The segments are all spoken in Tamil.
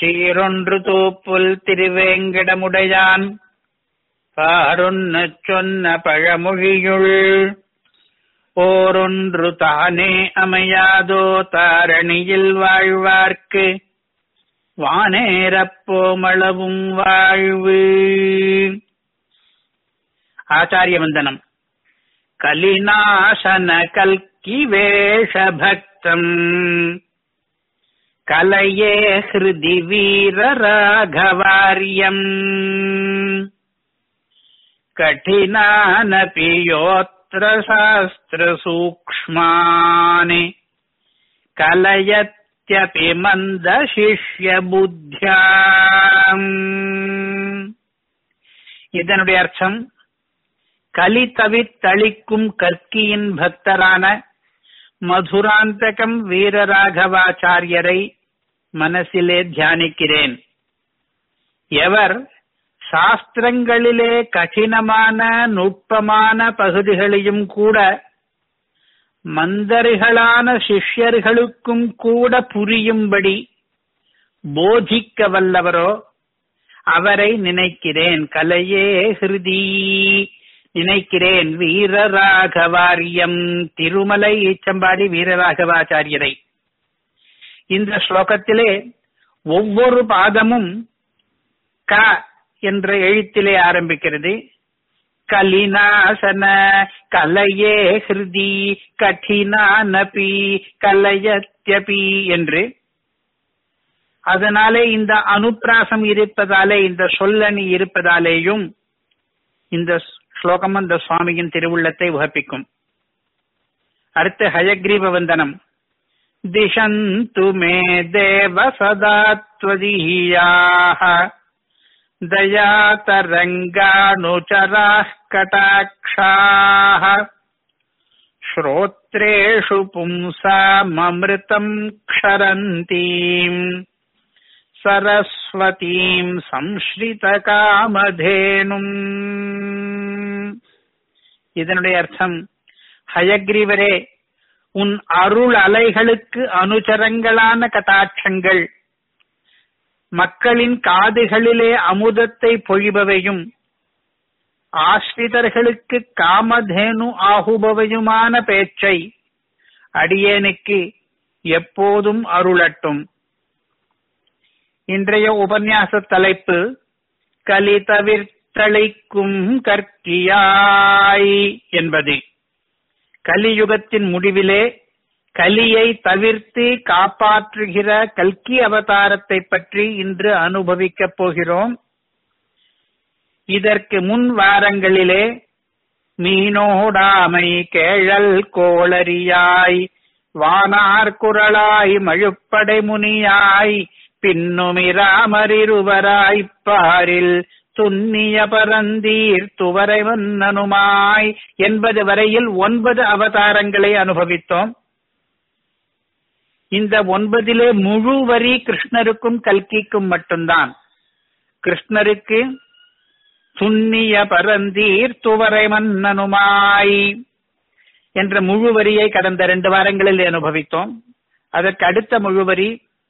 சீரொன்று தூப்புல் திருவேங்கிடமுடையான் பாரொன்னு சொன்ன பழமொழியுள் ஓரொன்று தானே அமையாதோ தாரணியில் வாழ்வார்க்கு வானேரப்போமளவும் வாழ்வு ஆச்சாரிய வந்தனம் கலிநாசன கல்கி வேஷ பக்தம் கலையே ஹிருதி வீர ராகவாரியம் கఠినానపి యోత్ర శాస్త్ర సూక్ష్మాని కలయత్యపి మంద శిష్య புத்தியா இதனுடைய அர்த்தம் கலி தவித்தளிக்கும் கற்கியின் பக்தரான மதுராந்தகம் வீரராகவாச்சாரியரை மனசிலே தியானிக்கிறேன் எவர் சாஸ்திரங்களிலே கடினமான நுட்பமான பகுதிகளையும் கூட மந்தர்களான சிஷ்யர்களுக்கும் கூட புரியும்படி போதிக்க வல்லவரோ அவரை நினைக்கிறேன் கலையே ஹிருதி நினைக்கிறேன் வீரராகவாரியம் திருமலை ஈச்சம்பாடி வீரராகவாச்சாரியரை இந்த ஸ்லோகத்திலே ஒவ்வொரு பாதமும் க என்ற எழுத்திலே ஆரம்பிக்கிறது கலினாசன கலையே ஹிருதி கঠিனானபி கலையத்யபி என்று அதனாலே இந்த அனுப்பிராசம் இருப்பதாலே இந்த சொல்லணி இருப்பதாலேயும் இந்த ஸ்லோகம் அந்த சுவாமியின் திருவுள்ளத்தை உகப்பிக்கும் அடுத்து ஹயக்ரீவ வந்தனம் திசந்து மே தேவ சதாத்வதீயாக दयातरङ्गानुचराः कटाक्षाः श्रोत्रेषु पुंसाममृतम् क्षरन्तीम् सरस्वतीम् संश्ரிதகாமதேனும் இதனுடைய அர்த்தம் ஹயக்ரீவரே உன் அருள் அலைகளுக்கு அனுச்சரங்களான கட்டாட்சங்கள் மக்களின் காதுகளிலே அமுதத்தை பொழிபவையும் ஆஸ்ரிதர்களுக்கு காமதேனு ஆகுபவையுமான பேச்சை அடியேனுக்கு எப்போதும் அருளட்டும் இன்றைய உபன்யாச தலைப்பு கலி தவிர்த்தளிக்கும் கற்கியாய் என்பது கலியுகத்தின் முடிவிலே கலியை தவிர்த்து காப்பாற்றுகிற கல்கி அவதாரத்தை பற்றி இன்று அனுபவிக்கப் போகிறோம் இதற்கு முன் வாரங்களிலே மீனோடாமை கேழல் கோளரியாய் வானார் குரலாய் மழுப்படை முனியாய் பின்னுமிராமரிருவராய் பாரில் துன்னிய பரந்தீர் துவரை மன்னனுமாய் என்பது வரையில் ஒன்பது அவதாரங்களை அனுபவித்தோம் இந்த ஒன்பதிலே முழு வரி கிருஷ்ணருக்கும் கல்கிக்கும் மட்டும்தான் கிருஷ்ணருக்கு துன்னிய பரந்தீர் துவரை மன்னனுமாய் என்ற முழு வரியை கடந்த ரெண்டு வாரங்களில் அனுபவித்தோம் அதற்கு அடுத்த முழுவரி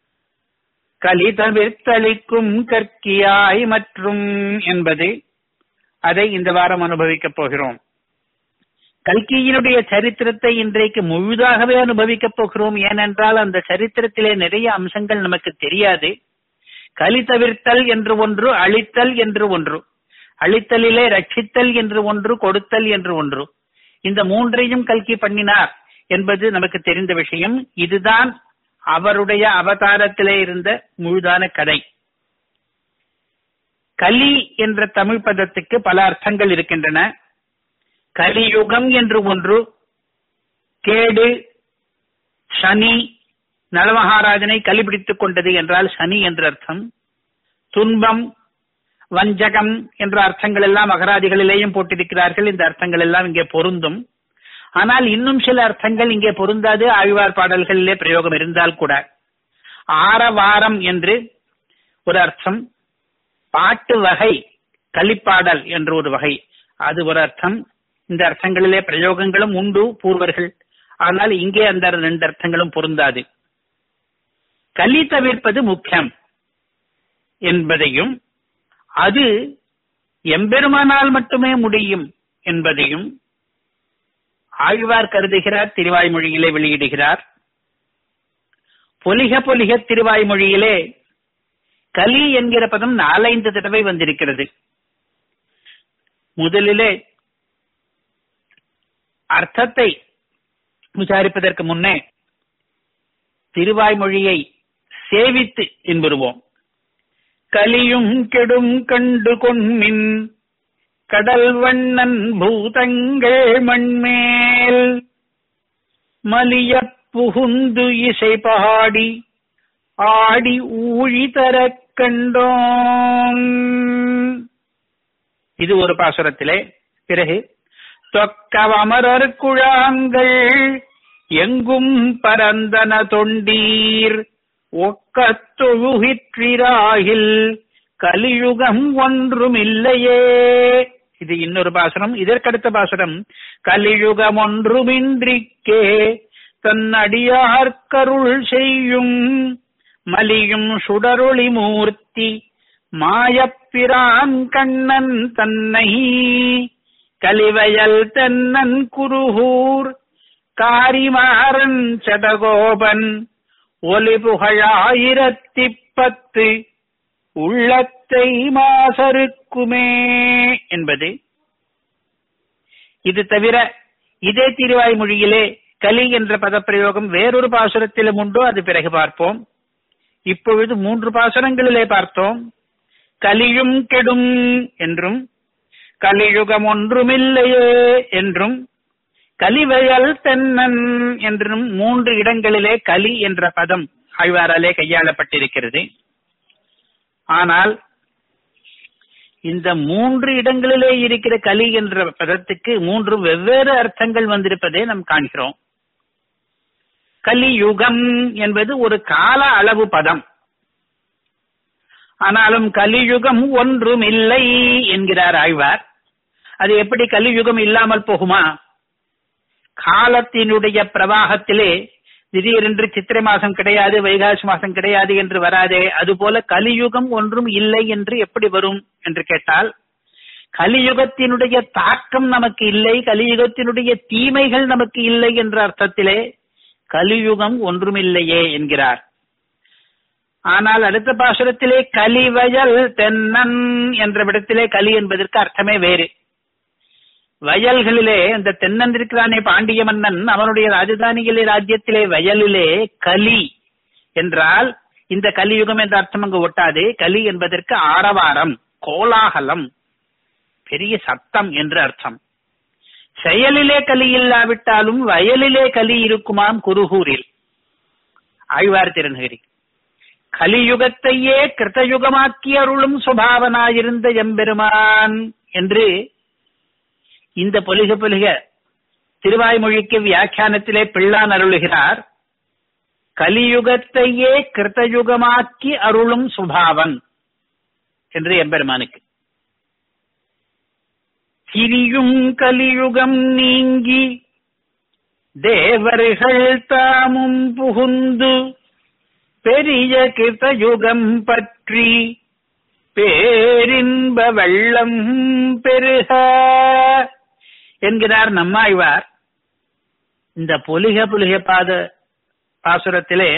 கலிதவிர்த்தளிக்கும் கற்கியாய் மற்றும் என்பது அதை இந்த வாரம் அனுபவிக்கப் போகிறோம் கல்கியினுடைய சரித்திரத்தை இன்றைக்கு முழுதாகவே அனுபவிக்கப் போகிறோம் ஏனென்றால் அந்த சரித்திரத்திலே நிறைய அம்சங்கள் நமக்கு தெரியாது கலி தவிர்த்தல் என்று ஒன்று அழித்தல் என்று ஒன்று அழித்தலிலே ரட்சித்தல் என்று ஒன்று கொடுத்தல் என்று ஒன்று இந்த மூன்றையும் கல்கி பண்ணினார் என்பது நமக்கு தெரிந்த விஷயம் இதுதான் அவருடைய அவதாரத்திலே இருந்த முழுதான கதை கலி என்ற தமிழ் பதத்துக்கு பல அர்த்தங்கள் இருக்கின்றன கலியுகம் என்று ஒன்று கேடு சனி நலமகாராஜனை கலிபிடித்துக் கொண்டது என்றால் சனி என்ற அர்த்தம் துன்பம் வஞ்சகம் என்ற அர்த்தங்கள் எல்லாம் அகராதிகளிலேயும் போட்டிருக்கிறார்கள் இந்த அர்த்தங்கள் எல்லாம் இங்கே பொருந்தும் ஆனால் இன்னும் சில அர்த்தங்கள் இங்கே பொருந்தாது ஆழ்வார் பாடல்களிலே பிரயோகம் இருந்தால் கூட ஆரவாரம் என்று ஒரு அர்த்தம் பாட்டு வகை கலிப்பாடல் என்று ஒரு வகை அது ஒரு அர்த்தம் இந்த அர்த்தங்களிலே பிரயோகங்களும் உண்டு பூர்வர்கள் ஆனால் இங்கே அந்த ரெண்டு அர்த்தங்களும் பொருந்தாது கலி தவிர்ப்பது முக்கியம் என்பதையும் அது எம்பெருமானால் மட்டுமே முடியும் என்பதையும் ஆழ்வார் கருதுகிறார் திருவாய்மொழியிலே வெளியிடுகிறார் பொலிக பொலிக திருவாய்மொழியிலே கலி என்கிற பதம் நாலைந்து தடவை வந்திருக்கிறது முதலிலே அர்த்தத்தை விசாரிப்பதற்கு முன்னே திருவாய்மொழியை சேவித்து என்பருவோம் கலியும் கெடும் கண்டு கொன்மின் கடல் வண்ணன் பூதங்கள் மண்மேல் மலிய புகுந்து இசை பாடி ஆடி ஊழி தரக் கண்டோம் இது ஒரு பாசுரத்திலே பிறகு தொக்கவமரர் குழாங்கள் எங்கும் பரந்தன தொண்டீர் ஒக்கத் தொழுகிற்றிராகில் கலியுகம் ஒன்றுமில்லையே இது இன்னொரு பாசுரம் இதற்கடுத்த பாசுரம் கலியுகம் ஒன்றுமின்றிக்கே தன் அடியார்க்கருள் செய்யும் மலியும் சுடரொளி மூர்த்தி மாயப்பிரான் கண்ணன் தன்னை கலிவயல் தென்னன் குருகூர் காரிமாறன் சடகோபன் ஒலி புகழாயிரத்தி பத்து உள்ளத்தை மாசருக்குமே என்பது இது தவிர இதே திருவாய்மொழியிலே கலி என்ற பதப்பிரயோகம் வேறொரு பாசுரத்திலும் உண்டோ அது பிறகு பார்ப்போம் இப்பொழுது மூன்று பாசுரங்களிலே பார்த்தோம் கலியும் கெடும் என்றும் கலியுகம் ஒன்றுமில்லையே என்றும் கலிவயல் தென்னன் என்றும் மூன்று இடங்களிலே கலி என்ற பதம் ஆழ்வாராலே கையாளப்பட்டிருக்கிறது ஆனால் இந்த மூன்று இடங்களிலே இருக்கிற கலி என்ற பதத்துக்கு மூன்று வெவ்வேறு அர்த்தங்கள் வந்திருப்பதை நாம் காண்கிறோம் கலியுகம் என்பது ஒரு கால அளவு பதம் ஆனாலும் கலியுகம் ஒன்றும் இல்லை என்கிறார் ஆழ்வார் அது எப்படி கலியுகம் இல்லாமல் போகுமா காலத்தினுடைய பிரவாகத்திலே திடீரென்று சித்திரை மாசம் கிடையாது வைகாசி மாசம் கிடையாது என்று வராதே அதுபோல கலியுகம் ஒன்றும் இல்லை என்று எப்படி வரும் என்று கேட்டால் கலியுகத்தினுடைய தாக்கம் நமக்கு இல்லை கலியுகத்தினுடைய தீமைகள் நமக்கு இல்லை என்ற அர்த்தத்திலே கலியுகம் ஒன்றுமில்லையே என்கிறார் ஆனால் அடுத்த பாசுரத்திலே கலிவயல் தென்னன் என்ற விடத்திலே கலி என்பதற்கு அர்த்தமே வேறு வயல்களிலே இந்த தென்னன் இருக்கிறானே பாண்டிய மன்னன் அவனுடைய ராஜதானியிலே ராஜ்யத்திலே வயலிலே கலி என்றால் இந்த கலியுகம் என்ற அர்த்தம் அங்கு ஒட்டாது கலி என்பதற்கு ஆரவாரம் கோலாகலம் பெரிய சத்தம் என்று அர்த்தம் செயலிலே கலி இல்லாவிட்டாலும் வயலிலே கலி இருக்குமாம் குருகூரில் ஆழ்வார் திருநகரி கலியுகத்தையே கிருத்தயுகமாக்கி அருளும் சுபாவனாயிருந்த எம்பெருமான் என்று இந்த பொலிக பொலிக திருவாய்மொழிக்கு வியாக்கியானத்திலே பிள்ளான் அருளுகிறார் கலியுகத்தையே கிருத்தயுகமாக்கி அருளும் சுபாவன் என்று எம்பெருமானுக்கு திரியும் கலியுகம் நீங்கி தேவர்கள் தாமும் புகுந்து பெரிய கிருத்தயுகம் பற்றி பேரின்ப வெள்ளம் பெருக என்கிறார் நம்மாழ்வார் இந்த பொலிக புலிக பாத பாசுரத்திலே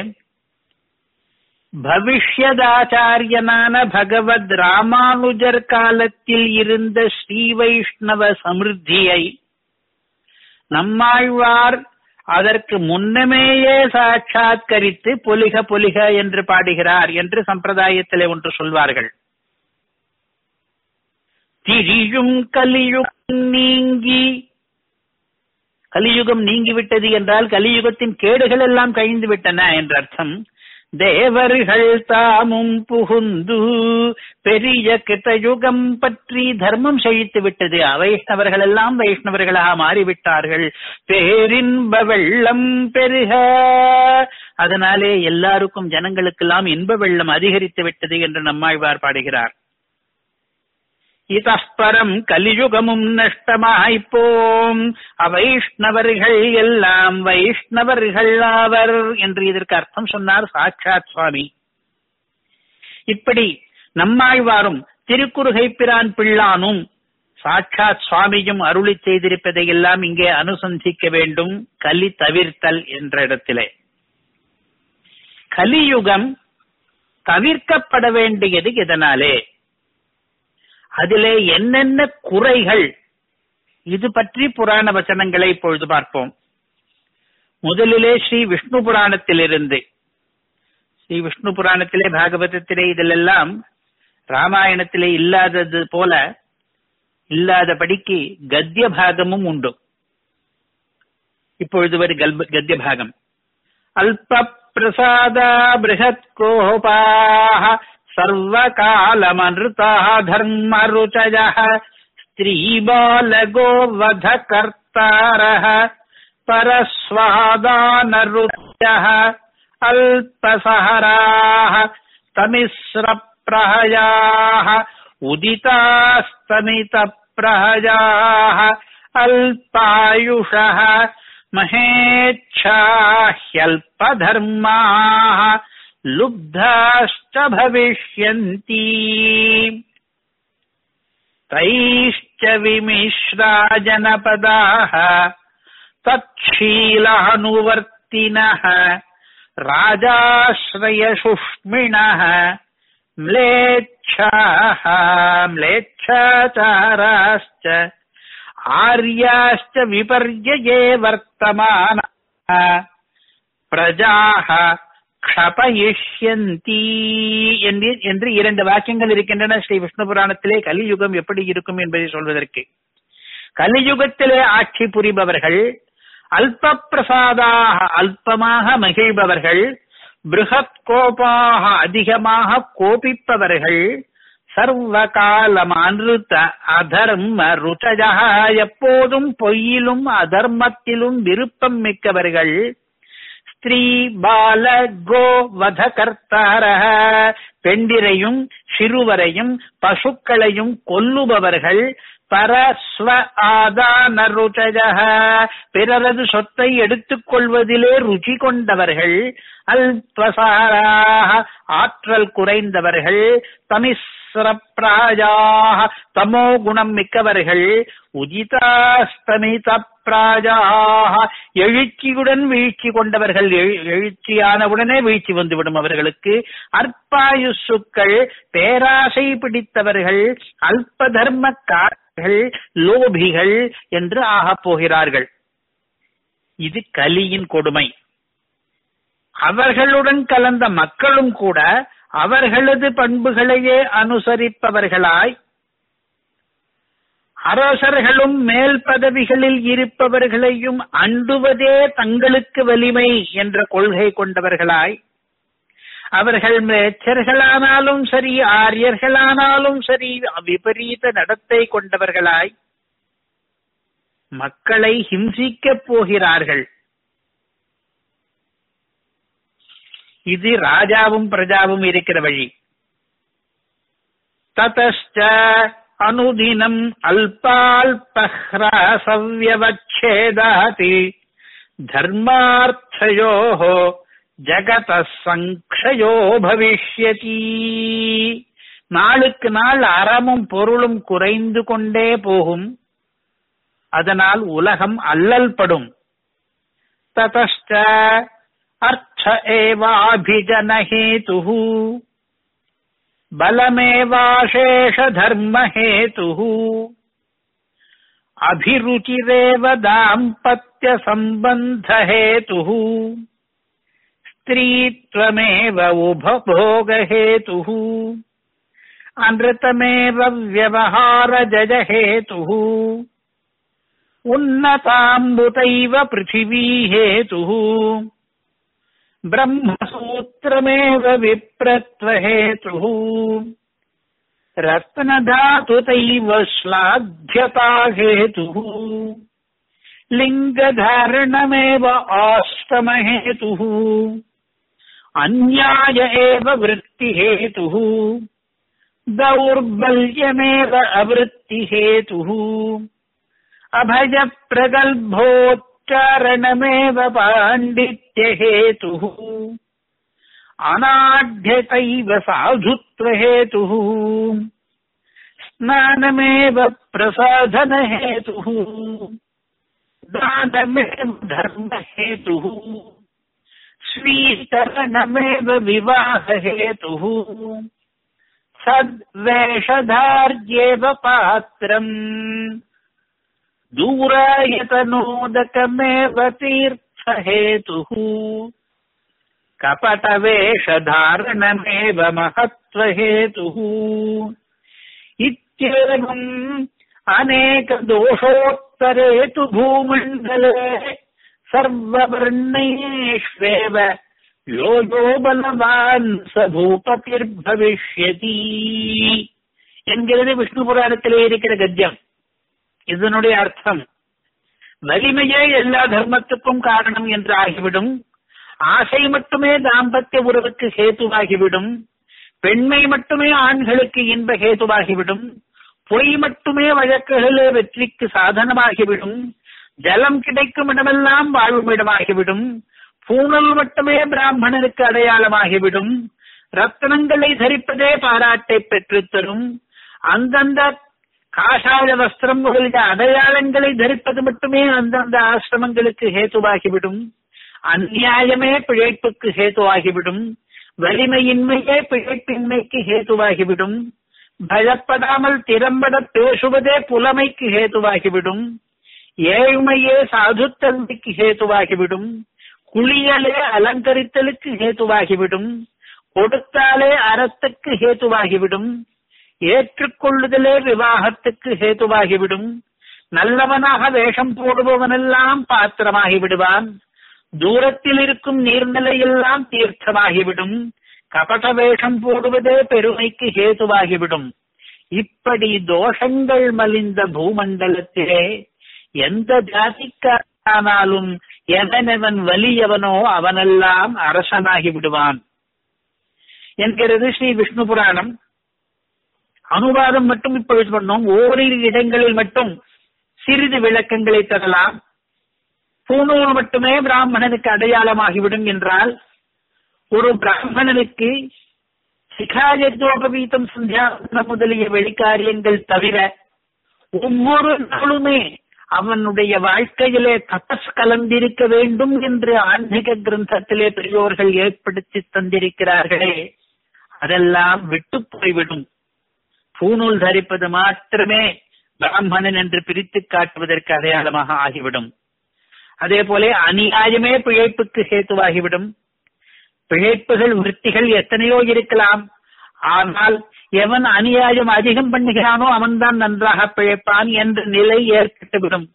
பவிஷ்யதாச்சாரியனான பகவத் ராமானுஜர் காலத்தில் இருந்த ஸ்ரீ வைஷ்ணவ சமிருத்தியை நம்மாழ்வார் அதற்கு முன்னமேயே சாட்சாத்கரித்து பொலிக பொலிக என்று பாடுகிறார் என்று சம்பிரதாயத்திலே ஒன்று சொல்வார்கள் திரியும் கலியுகம் நீங்கி கலியுகம் நீங்கிவிட்டது என்றால் கலியுகத்தின் கேடுகள் எல்லாம் கழிந்து விட்டன என்ற அர்த்தம் தேவர்கள் தாமும் புகுந்து பெரிய கிருத்தயுகம் பற்றி தர்மம் செழித்து விட்டது அவைஷ்ணவர்கள் எல்லாம் வைஷ்ணவர்களாக மாறிவிட்டார்கள் பேரின்ப வெள்ளம் பெருக அதனாலே எல்லாருக்கும் ஜனங்களுக்கெல்லாம் இன்ப வெள்ளம் அதிகரித்து விட்டது என்று நம்மாழ்வார் பாடுகிறார் இதப்பரம் கலியுகமும் நஷ்டமாய்ப்போம் அவைஷ்ணவர்கள் எல்லாம் வைஷ்ணவர்கள் ஆவர் என்று இதற்கு அர்த்தம் சொன்னார் சாட்சாத் சுவாமி இப்படி நம்மாழ்வாரும் திருக்குறுகை பிரான் பிள்ளானும் சாட்சாத் சுவாமியும் அருளி செய்திருப்பதை எல்லாம் இங்கே அனுசந்திக்க வேண்டும் கலி தவிர்த்தல் என்ற இடத்திலே கலியுகம் தவிர்க்கப்பட வேண்டியது எதனாலே அதிலே என்னென்ன குறைகள் இது பற்றி புராண வச்சனங்களை இப்பொழுது பார்ப்போம் முதலிலே ஸ்ரீ விஷ்ணு புராணத்திலிருந்து ஸ்ரீ விஷ்ணு புராணத்திலே பாகவதத்திலே இதிலெல்லாம் ராமாயணத்திலே இல்லாதது போல இல்லாதபடிக்கு கத்திய பாகமும் உண்டு இப்பொழுது ஒரு கல்ப கத்திய பாகம் அல்ப பிரசாதா பிருகத் கோபாः सर्वकालमनृताः धर्मरुचयः स्त्रीबालगोवधकर्तारः परस्वादानरुचयः अल्पसहराः तमिस्रप्रहयाः उदितास्तमितप्रहयाः अल्पायुषः महेच्छाह्यल्पधर्माः लुब्धाश्च भविष्यन्ति तैश्च विमिश्रा जनपदाः तच्छीलानुवर्तिनः राजाश्रयसुष्मिणः म्लेच्छाः म्लेच्छाचाराश्च आर्याश्च विपर्यये वर्तमानाः பிரஜாக க்ஷபயிஷ்யந்தி என்று என்று இரண்டு வாக்கியங்கள் இருக்கின்றன ஸ்ரீ விஷ்ணு புராணத்திலே கலியுகம் எப்படி இருக்கும் என்பதை சொல்வதற்கு கலியுகத்திலே ஆட்சி புரிபவர்கள் அல்ப பிரசாதாக அல்பமாக மகிழ்பவர்கள் பிருகத் கோபாக அதிகமாக கோபிப்பவர்கள் சர்வகாலம் அனுத்த அதர்ம ருச்சஜா எப்போதும் பொய்யிலும் அதர்மத்திலும் விருப்பம் மிக்கவர்கள் ஸ்திரீ பால கோ வதகர்த்தார பெண்டிரையும் சிறுவரையும் பசுக்களையும் கொல்லுபவர்கள் பரஸ்வ ஆதான ருச்சஜக பிறரது சொத்தை எடுத்துக் கொள்வதிலே ருச்சி கொண்டவர்கள் அல்பசாராக ஆற்றல் குறைந்தவர்கள் தமிஸ்ரப்ராஜாக தமோ குணம் மிக்கவர்கள் உஜிதாஸ்தமித பிராஜாக எழுச்சியுடன் வீழ்ச்சி கொண்டவர்கள் எழுச்சியானவுடனே வீழ்ச்சி வந்துவிடும் அவர்களுக்கு அற்பாயுசுக்கள் பேராசை பிடித்தவர்கள் அல்ப தர்ம காரர்கள் லோபிகள் என்று ஆகப் போகிறார்கள் இது கலியின் கொடுமை அவர்களுடன் கலந்த மக்களும் கூட அவர்களது பண்புகளையே அனுசரிப்பவர்களாய் அரசர்களும் மேல் பதவிகளில் இருப்பவர்களையும் அண்டுவதே தங்களுக்கு வலிமை என்ற கொள்கை கொண்டவர்களாய் அவர்கள் மேச்சர்களானாலும் சரி ஆரியர்களானாலும் சரி விபரீத நடத்தை கொண்டவர்களாய் மக்களை ஹிம்சிக்கப் போகிறார்கள் இது ராஜாவும் பிரஜாவும் இருக்கிற வழி ததச்ச அனுதினம் அல்பால்பஹ்ராசவ்யவச்சேதாதி தர்மார்த்தயோ ஜகத சங்கயோ பவிஷ்யதி நாளுக்கு நாள் அறமும் பொருளும் குறைந்து கொண்டே போகும் அதனால் உலகம் அல்லல்படும் ததச்ச अर्थ एवाभिजनहेतुः बलमेवाशेषधर्महेतुः अभिरुचिरेव दाम्पत्यसम्बन्धहेतुः स्त्रीत्वमेव उपभोगहेतुः अनृतमेव व्यवहारजयहेतुः उन्नताम्बुतैव पृथिवीहेतुः ब्रह्मसूत्रमेव विप्रत्वहेतुः रत्नधातुतैव श्लाघ्यता हेतुः लिङ्गधारणमेव आस्तमहेतुः अन्याय एव वृत्तिहेतुः दौर्बल्यमेव अवृत्तिहेतुः अभयप्रगल्भोच्चारणमेव पाण्डित्यहेतुः अनाढ्यतैव साधुत्वहेतुः स्नानमेव प्रसाधनहेतुः दानमेव धर्महेतुः स्वीकरणमेव विवाहहेतुः सद्वेषधार्येव पात्रम् दूरायतनोदकमेव तीर्थहेतुः कपटवेषधारणमेव महत्त्वहेतुः इत्येवम् अनेकदोषोत्तरे तु भूमण्डले सर्ववर्णेष्वेव यो यो बलवान् स பூபதிர்பவிஷ்யதி என்கிறது விஷ்ணு புராணத்திலே இருக்கிற கத்தியம் இதனுடைய அர்த்தம் வலிமையே எல்லா தர்மத்துக்கும் காரணம் என்று ஆகிவிடும் ஆசை மட்டுமே தாம்பத்திய உறவுக்கு ஹேதுவாகிவிடும் பெண்மை மட்டுமே ஆண்களுக்கு இன்ப ஹேதுவாகிவிடும் பொய் மட்டுமே வழக்குகளிலே வெற்றிக்கு சாதனமாகிவிடும் ஜலம் கிடைக்கும் இடமெல்லாம் வாழும் இடமாகிவிடும் பூணல் மட்டுமே பிராமணனுக்கு அடையாளமாகிவிடும் ரத்தனங்களை தரிப்பதே பாராட்டை பெற்றுத்தரும் அந்தந்த காஷாய வஸ்திரம் முதலிய அடையாளங்களை தரிப்பது மட்டுமே அந்தந்த ஆசிரமங்களுக்கு ஹேதுவாகிவிடும் அந்நியாயமே பிழைப்புக்கு ஹேதுவாகிவிடும் வலிமையின்மையே பிழைப்பின்மைக்கு ஹேதுவாகிவிடும் பயப்படாமல் திறம்பட பேசுவதே புலமைக்கு ஹேதுவாகிவிடும் ஏழ்மையே சாதுத்தன்மைக்கு ஹேதுவாகிவிடும் குளியலே அலங்கரித்தலுக்கு ஹேதுவாகிவிடும் கொடுத்தாலே அறத்துக்கு ஹேதுவாகிவிடும் ஏற்றுக்கொள்ளுதலே விவாகத்துக்கு ஹேதுவாகிவிடும் நல்லவனாக வேஷம் போடுபவனெல்லாம் பாத்திரமாகி விடுவான் தூரத்தில் இருக்கும் நீர்நிலையெல்லாம் தீர்த்தமாகிவிடும் கபட வேஷம் போடுவதே பெருமைக்கு ஹேதுவாகிவிடும் இப்படி தோஷங்கள் மலிந்த பூமண்டலத்திலே எந்த ஜாதிக்கானாலும் எவனவன் வலியவனோ அவனெல்லாம் அரசனாகி விடுவான் என்கிறது ஸ்ரீ விஷ்ணு புராணம் அனுவாதம் மட்டும் இப்பொழுது பண்ணோம் ஓரிரு இடங்களில் மட்டும் சிறிது விளக்கங்களை தரலாம் பூணூல் மட்டுமே பிராமணனுக்கு அடையாளமாகிவிடும் என்றால் ஒரு பிராமணனுக்கு சிகாயத்தோபவீதம் சந்தியாவந்தனம் முதலிய வெளிக்காரியங்கள் தவிர ஒவ்வொரு நாளுமே அவனுடைய வாழ்க்கையிலே தபஸ் கலந்திருக்க வேண்டும் என்று ஆன்மீக கிரந்தத்திலே பெரியோர்கள் ஏற்படுத்தி தந்திருக்கிறார்களே அதெல்லாம் விட்டு போய்விடும் பூநூல் தரிப்பது மாத்திரமே பிராமணன் என்று பிரித்து காட்டுவதற்கு அடையாளமாக ஆகிவிடும் அதே போல அநியாயமே பிழைப்புக்கு ஹேத்துவாகிவிடும் பிழைப்புகள் விற்த்திகள் எத்தனையோ இருக்கலாம் ஆனால் எவன் அநியாயம் அதிகம் பண்ணுகிறானோ அவன்தான் நன்றாக பிழைப்பான் என்ற நிலை ஏற்பட்டுவிடும்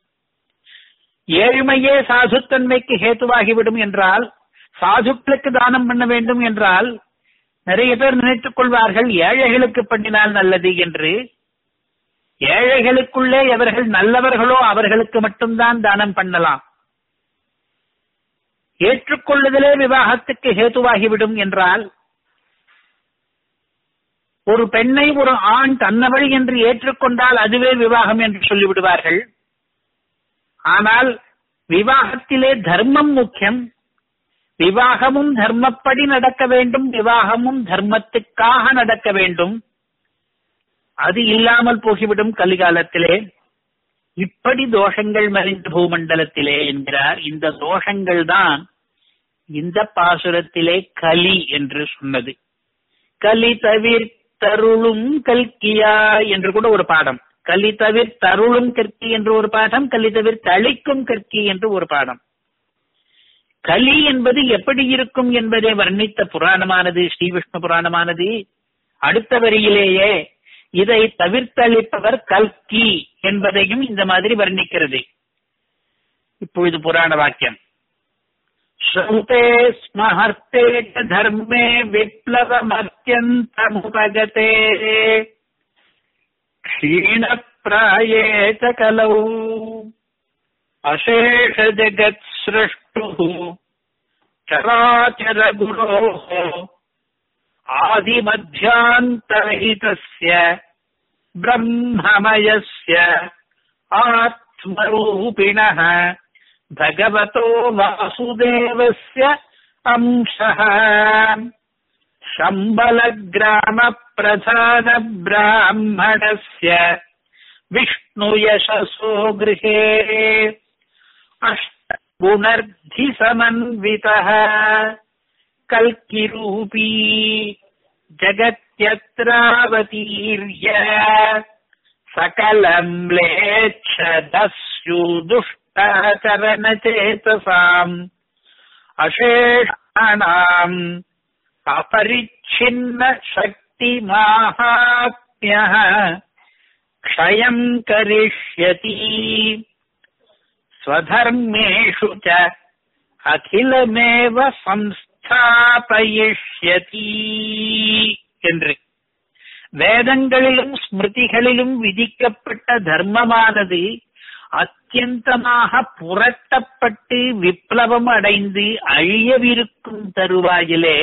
ஏழ்மையே சாதுத்தன்மைக்கு ஹேத்துவாகிவிடும் என்றால் சாதுக்களுக்கு தானம் பண்ண வேண்டும் என்றால் நிறைய பேர் நினைத்துக் கொள்வார்கள் ஏழைகளுக்கு பண்ணினால் நல்லது என்று ஏழைகளுக்குள்ளே எவர்கள் நல்லவர்களோ அவர்களுக்கு மட்டும்தான் தானம் பண்ணலாம் ஏற்றுக்கொள்ளுதலே விவாகத்துக்கு ஹேதுவாகிவிடும் என்றால் ஒரு பெண்ணை ஒரு ஆண் தன்னவள் என்று ஏற்றுக்கொண்டால் அதுவே விவாகம் என்று சொல்லிவிடுவார்கள் ஆனால் விவாகத்திலே தர்மம் முக்கியம் விவாகமும் தர்மப்படி நடக்க வேண்டும் விவாகமும் தர்மத்துக்காக நடக்க வேண்டும் அது இல்லாமல் போகிவிடும் கலிகாலத்திலே இப்படி தோஷங்கள் மறைந்த பூமண்டலத்திலே என்கிறார் இந்த தோஷங்கள் தான் இந்த பாசுரத்திலே கலி என்று சொன்னது கலி தவிர்த்தருளும் கல்கியா என்று கூட ஒரு பாடம் கலி தவிர் தருளும் கற்கி என்று ஒரு பாடம் கலி தவிர் தளிக்கும் கற்கி என்று ஒரு பாடம் கலி என்பது எப்படி இருக்கும் என்பதை வர்ணித்த புராணமானது ஸ்ரீவிஷ்ணு புராணமானது அடுத்த வரியிலேயே இதை தவிர்த்தளிப்பவர் கல்கி என்பதையும் இந்த மாதிரி வர்ணிக்கிறது இப்பொழுது புராண வாக்கியம் ஸ்ரௌதே ஸ்மஹர்த்தே ச தர்மே விப்ளவமத்யந்தமுபகதே क्षीणप्राये च कलौ अशेषजगत्सृष्टुः चराचरगुरोः आदिमध्यान्तरहितस्य ब्रह्ममयस्य आत्मरूपिणः भगवतो वासुदेवस्य अंशः शम्बलग्रामप्रधानब्राह्मणस्य विष्णुयशसो गृहे अष्टगुणर्धिसमन्वितः कल्किरूपी जगत्यत्रावतीर्य सकलम्लेच्छदस्युदुष्टाचरणचेतसाम् अशेषाणाम् अपरिच्छिन्न शक्तिमाहात्म्यः क्षयम् करिष्यति स्वधर्मेषु च அகிலமேவ சம்ஸ்தாபயிஷ்யதி என்று வேதங்களிலும் ஸ்மிருதிகளிலும் விதிக்கப்பட்ட தர்மமானது அத்தியந்தமாக புரட்டப்பட்டு விப்ளவம் அடைந்து அழியவிருக்கும் தருவாயிலே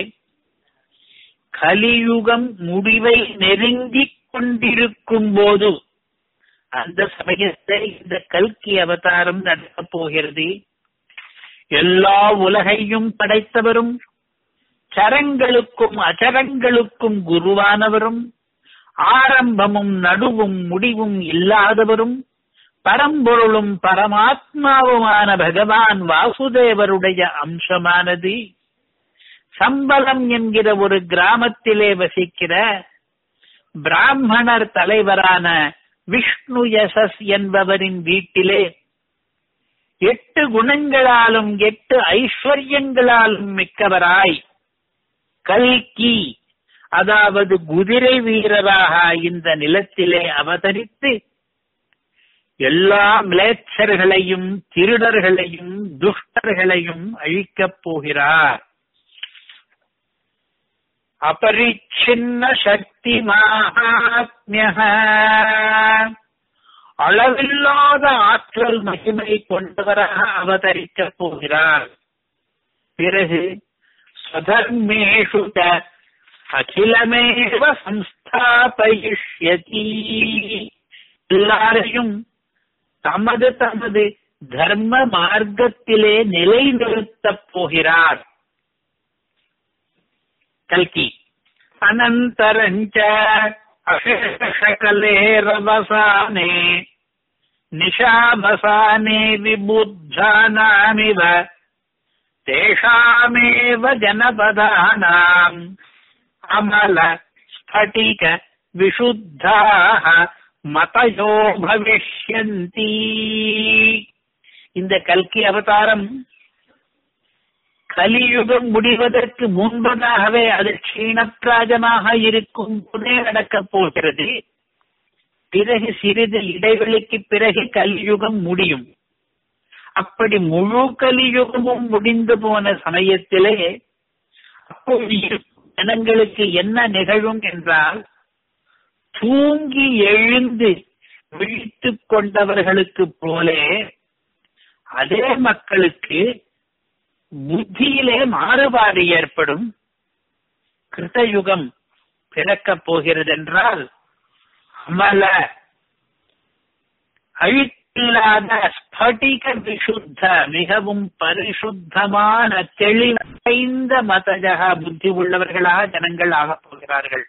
கலியுகம் முடிவை நெருங்கிக் கொண்டிருக்கும் போது அந்த சமயத்தில் இந்த கல்கி அவதாரம் நடக்கப் போகிறது எல்லா உலகையும் படைத்தவரும் சரங்களுக்கும் அச்சரங்களுக்கும் குருவானவரும் ஆரம்பமும் நடுவும் முடிவும் இல்லாதவரும் பரம்பொருளும் பரமாத்மாவுமான பகவான் வாசுதேவருடைய அம்சமானது சம்பளம் என்கிற ஒரு கிராமத்திலே வசிக்கிற பிராமணர் தலைவரான விஷ்ணு யசஸ் என்பவரின் வீட்டிலே எட்டு குணங்களாலும் எட்டு ஐஸ்வர்யங்களாலும் மிக்கவராய் கல்கி அதாவது குதிரை வீரராக இந்த நிலத்திலே அவதரித்து எல்லா மிளேச்சர்களையும் திருடர்களையும் துஷ்டர்களையும் அழிக்கப் போகிறார் அபரிச்சின்ன சக்தி மகாத்மிய அளவில்லாத ஆற்றல் மகிமை கொண்டவராக அவதரிக்கப் போகிறார் பிறகு ஸ்வதர்மேஷு அகிலமேவ சம்ஸ்தாபயிஷ்யதி எல்லாரையும் தமது தமது தர்ம மார்க்கத்திலே நிலைநிறுத்தப் போகிறார் கல்கி அனந்தரஞ்ச அசேஷகலே ரவசானே நிஷாபசானே விபுத்தானாமிவ தேஷாமேவ ஜனபதானாம் அமல ஸ்பட்டிக விஷுத்தாக மதயோ பவிஷ்யந்தி இந்த கல்கி அவதாரம் கலியுகம் முடிவதற்கு முன்பதாகவே அது க்ஷீணப்பிராஜமாக இருக்கும் போதே நடக்கப் போகிறது பிறகு சிறிது இடைவெளிக்கு பிறகு கலியுகம் முடியும் அப்படி முழு கலியுகமும் முடிந்து போன சமயத்திலே அப்போது ஜனங்களுக்கு என்ன நிகழும் என்றால் தூங்கி எழுந்து விழித்துக் கொண்டவர்களுக்கு போலே அதே மக்களுக்கு புத்தியிலே மாறுபாடு ஏற்படும் கிருத்தயுகம் பிறக்கப் போகிறது என்றால் அமல அழித்தில்லாத ஸ்படிக விசுத்த மிகவும் பரிசுத்தமான தெளிவைந்த மதஜக புத்தி உள்ளவர்களாக ஜனங்கள் ஆகப் போகிறார்கள்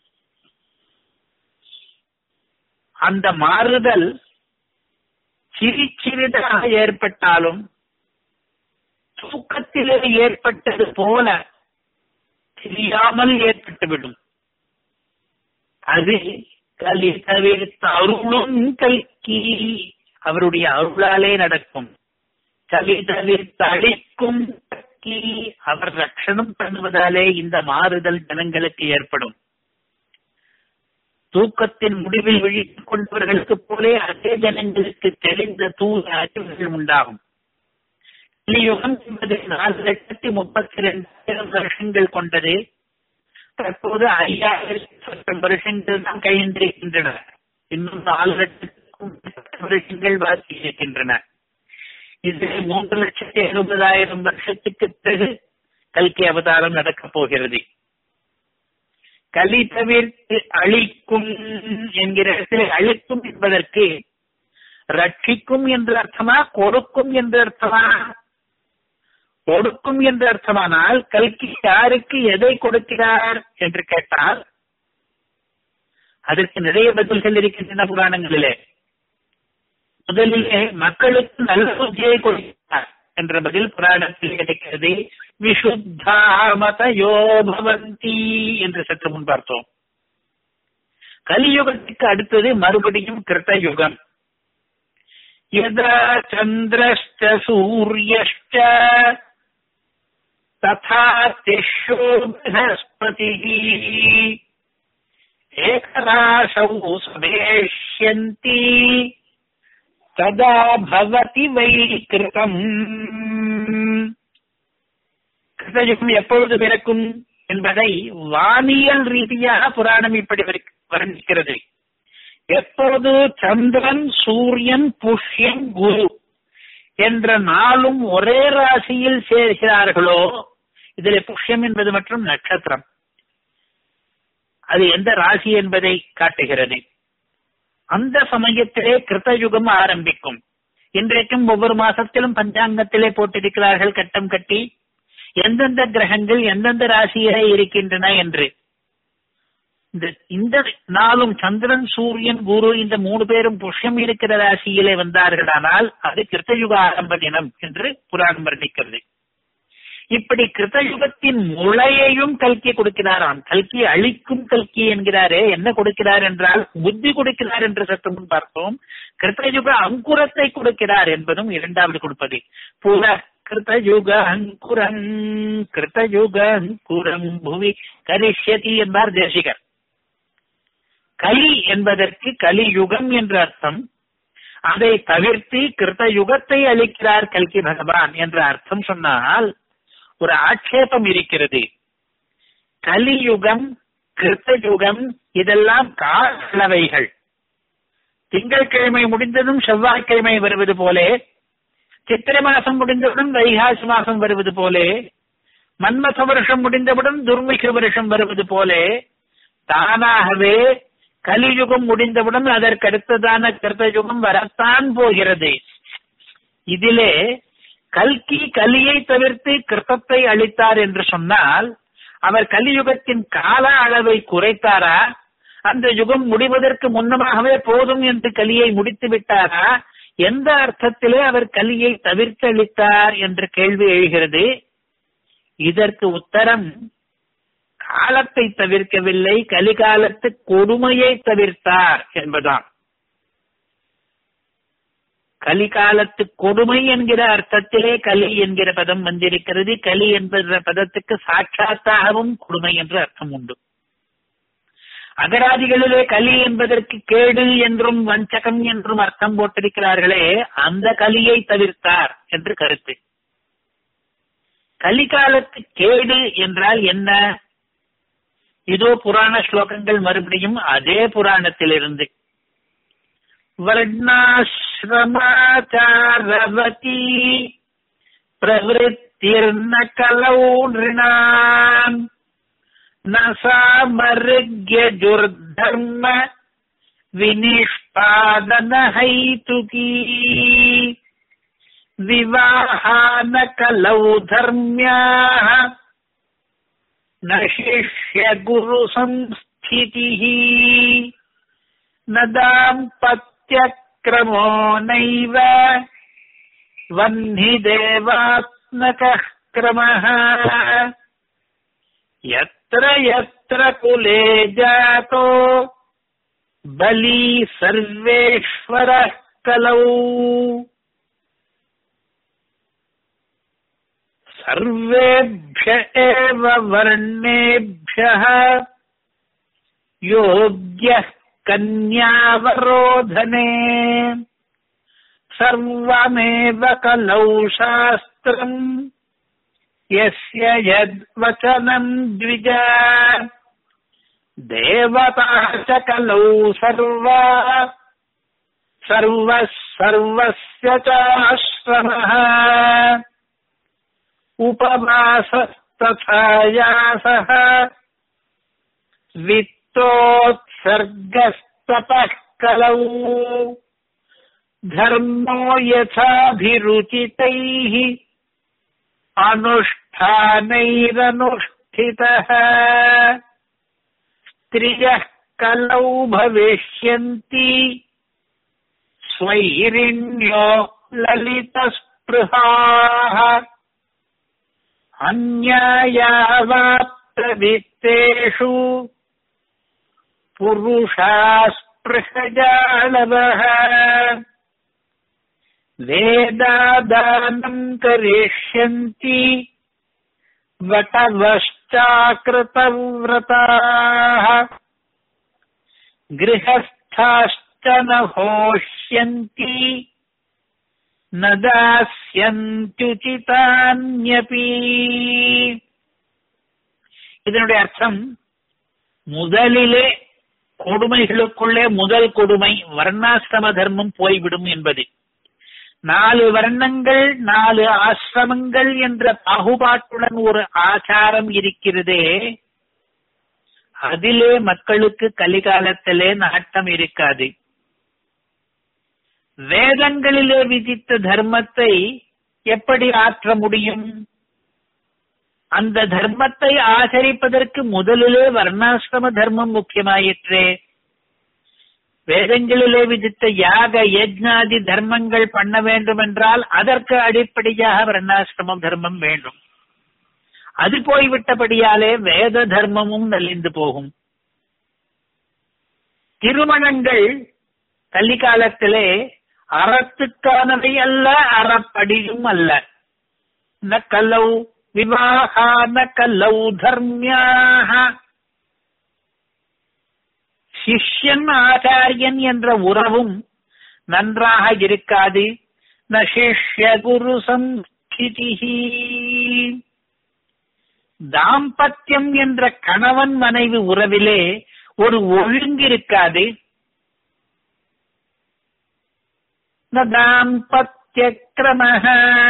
அந்த மாறுதல் சிறி சிறிதாக ஏற்பட்டாலும் தூக்கத்திலே ஏற்பட்டது போல தெரியாமல் ஏற்பட்டுவிடும் அது கலி தவிர்த்த அருளும் கல்கி அவருடைய அருளாலே நடக்கும் கலி தவிர்த்த அழிக்கும் கல்கி அவர் ரட்சணம் பண்ணுவதாலே இந்த மாறுதல் ஜனங்களுக்கு ஏற்படும் தூக்கத்தின் முடிவில் விழித்துக் கொண்டவர்களுக்கு போலே அதே ஜனங்களுக்கு தெளிந்த தூய அறிவுகள் உண்டாகும் கலியுகம் என்பது நாலு லட்சத்தி முப்பத்தி ரெண்டாயிரம் வருஷங்கள் கொண்டது தற்போது ஐயாயிரம் வருஷங்கள் தான் கழிந்திருக்கின்றன இன்னும் நாலு லட்சத்துக்கும் வருஷங்கள் பாக்கி இருக்கின்றன இது மூன்று லட்சத்தி எழுபதாயிரம் வருஷத்துக்கு பிறகு கல்கி அவதாரம் நடக்கப் போகிறது கலி தவிர்த்து அழிக்கும் என்கிற இடத்தில் அழிக்கும் என்பதற்கு ரட்சிக்கும் என்ற அர்த்தமா கொடுக்கும் என்ற அர்த்தமா கொடுக்கும் என்று அர்த்தமானால் கல்கி யாருக்கு எதை கொடுக்கிறார் என்று கேட்டால் அதற்கு நிறைய பதில்கள் இருக்கின்றன புராணங்களிலே முதலிலே மக்களுக்கு நல்ல புத்தியை கொடுக்கிறார் என்ற பதில் புராணத்தில் கிடைக்கிறது விஷுத்தாமதயோ பவந்தி என்று சற்று முன் பார்த்தோம் கலியுகத்துக்கு அடுத்தது மறுபடியும் கிருத்த யுகம் யதா சந்திரஷ்ட சூரியஷ்ட ததா திஷோ बृहस्पति ஏகராசௌ சமேஷ்யந்தி ததா பவதி வை கிருதம் கிருதயுகம் எப்பொழுது பிறக்கும் என்பதை வானியல் ரீதியாக புராணம் இப்படி வர்ணிக்கிறது எப்பொழுது சந்திரன் சூரியன் புஷ்யன் குரு என்ற நாளும் ஒரே ராசியில் சேர்கிறார்களோ இதில் புஷ்யம் என்பது மற்றும் நட்சத்திரம் அது எந்த ராசி என்பதை காட்டுகிறது அந்த சமயத்திலே கிருத்தயுகம் ஆரம்பிக்கும் இன்றைக்கும் ஒவ்வொரு மாசத்திலும் பஞ்சாங்கத்திலே போட்டிருக்கிறார்கள் கட்டம் கட்டி எந்தெந்த கிரகங்கள் எந்தெந்த ராசியிலே இருக்கின்றன என்று இந்த இந்த நாளும் சந்திரன் சூரியன் குரு இந்த மூணு பேரும் புஷ்யம் இருக்கிற ராசியிலே வந்தார்களானால் அது கிருத்தயுக ஆரம்ப தினம் என்று புராணம் வர்ணிக்கிறது இப்படி கிருத்தயுகத்தின் முளையையும் கல்கி கொடுக்கிறாராம் கல்கி அழிக்கும் கல்கி என்கிறாரே என்ன கொடுக்கிறார் என்றால் புத்தி கொடுக்கிறார் என்று சற்று முன் பார்த்தோம் கிருத்தயுக அங்குரத்தை கொடுக்கிறார் என்பதும் இரண்டாவது கொடுப்பது புல கிருத்தயுக அங்குரம் கிருத்தயுக அங்குரம் புவி கரிஷ்யதி என்பார் தேசிகர் கலி என்பதற்கு கலியுகம் என்ற அர்த்தம் அதை தவிர்த்து கிருத்த யுகத்தை அளிக்கிறார் கல்கி பகவான் என்ற அர்த்தம் சொன்னால் ஒரு ஆட்சேபம் இருக்கிறது கலியுகம் கிருத்த யுகம் இதெல்லாம் காலவைகள் திங்கட்கிழமை முடிந்ததும் செவ்வாய்க்கிழமை வருவது போலே சித்திரை மாசம் முடிந்தவுடன் வைகாசி மாசம் வருவது போலே மன்மத வருஷம் முடிந்தவுடன் துர்மிக வருஷம் வருவது போலே தானாகவே கலியுகம் முடிந்தவுடன் அதற்கு அடுத்ததான கிருத்தயுகம் வரத்தான் போகிறது இதிலே கல்கி கலியை தவிர்த்து கிருத்தத்தை அளித்தார் என்று சொன்னால் அவர் கலியுகத்தின் கால அளவை குறைத்தாரா அந்த யுகம் முடிவதற்கு முன்னமாகவே போதும் என்று கலியை முடித்து விட்டாரா எந்த அர்த்தத்திலே அவர் கலியை தவிர்த்து அளித்தார் என்ற கேள்வி எழுகிறது இதற்கு உத்தரம் காலத்தை தவிர்க்கவில்லை கலிகாலத்து கொடுமையை தவிர்த்தார் என்பதாம் கலிகாலத்து கொடுமை என்கிற அர்த்தத்திலே கலி என்கிற பதம் வந்திருக்கிறது கலி என்கிற பதத்துக்கு சாட்சாத்தாகவும் கொடுமை என்று அர்த்தம் உண்டு அகராதிகளிலே கலி என்பதற்கு கேடு என்றும் வஞ்சகம் என்றும் அர்த்தம் போட்டிருக்கிறார்களே அந்த கலியை தவிர்த்தார் என்று கருத்து கலிகாலத்து கேடு என்றால் என்ன இதோ புராண ஸ்லோகங்கள் மறுபடியும் அதே புராணத்திலிருந்து வர்ணாசிரமாச்சாரவதி பிரவருத்திர்ன கலௌ நிருணாம் न सामर्ग्यजुर्धर्म विनिष्पादनहैतुकी विवाहानकलौ धर्म्याः न शिष्यगुरुसंस्थितिः न दाम्पत्यक्रमो नैव वह्निदेवात्मकः क्रमः यत्र यत्र कुले जातो बली सर्वेश्वरः कलौ सर्वेभ्य एव वर्णेभ्यः योग्यः कन्यावरोधने सर्वमेव कलौ शास्त्रम् यस्य यद्वचनम् द्विज देवता च कलौ सर्वा सर्वः सर्वस्य चाश्रमः उपवासस्तथा यासः वित्तोत्सर्गस्तपः कलौ धर्मो यथाभिरुचितैः अनुष्ठानैरनुष्ठितः स्त्रियः कलौ भविष्यन्ति स्वैरिण्यो ललितस्पृहाः अन्यायावाप्तवित्तेषु पुरुषास्पृहजालवः वेदादानम् करिष्यन्ति वटवश्चाकृतव्रताः गृहस्थाश्च न होष्यन्ति न தாஸ்யந்துச்சிதான்யபி இதனுடைய அர்த்தம் முதலிலே கொடுமைகளுக்குள்ளே முதல் கொடுமை வர்ணாசிரம தர்மம் போய்விடும் என்பது நாலு வர்ணங்கள் நாலு ஆசிரமங்கள் என்ற பாகுபாட்டுடன் ஒரு ஆச்சாரம் இருக்கிறதே அதிலே மக்களுக்கு கலிகாலத்திலே நாட்டம் இருக்காது வேதங்களிலே விதித்த தர்மத்தை எப்படி ஆற்ற முடியும் அந்த தர்மத்தை ஆச்சரிப்பதற்கு முதலிலே வர்ணாசிரம தர்மம் முக்கியமாயிற்றே வேதங்களிலே விதித்த யாக யஜ்னாதி தர்மங்கள் பண்ண வேண்டும் என்றால் அதற்கு அடிப்படையாக வர்ணாசிரம தர்மம் வேண்டும் அது போய்விட்டபடியாலே வேத தர்மமும் நலிந்து போகும் திருமணங்கள் கலிகாலத்திலே அறத்துக்கானவை அல்ல அறப்படியும் அல்ல ந கலௌ விவாகா ந கலௌ தர்மியாக சிஷ்யன் ஆச்சாரியன் என்ற உறவும் நன்றாக இருக்காது ந சிஷ்ய குரு சம்ஸ்கிருதி தாம்பத்தியம் என்ற கணவன் மனைவி உறவிலே ஒரு ஒழுங்கு இருக்காது தாம்பத்திய கிரம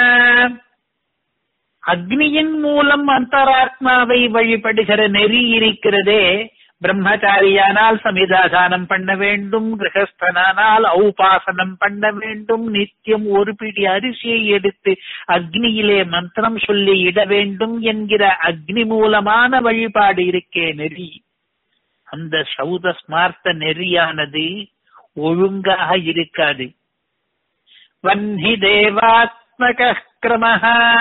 அக்னியின் மூலம் அந்தராத்மாவை வழிபடுகிற நெறி இருக்கிறதே பிரம்மச்சாரியானால் சமிதாதானம் பண்ண வேண்டும் கிரகஸ்தனானால் ஔபாசனம் பண்ண வேண்டும் நித்தியம் ஒரு பிடி அரிசியை எடுத்து அக்னியிலே மந்திரம் சொல்லி இட வேண்டும் என்கிற அக்னி மூலமான வழிபாடு இருக்கே நெறி அந்த சௌத ஸ்மார்த்த நெறியானது ஒழுங்காக இருக்காது வன்னி தேவாத்மக கிரமஹ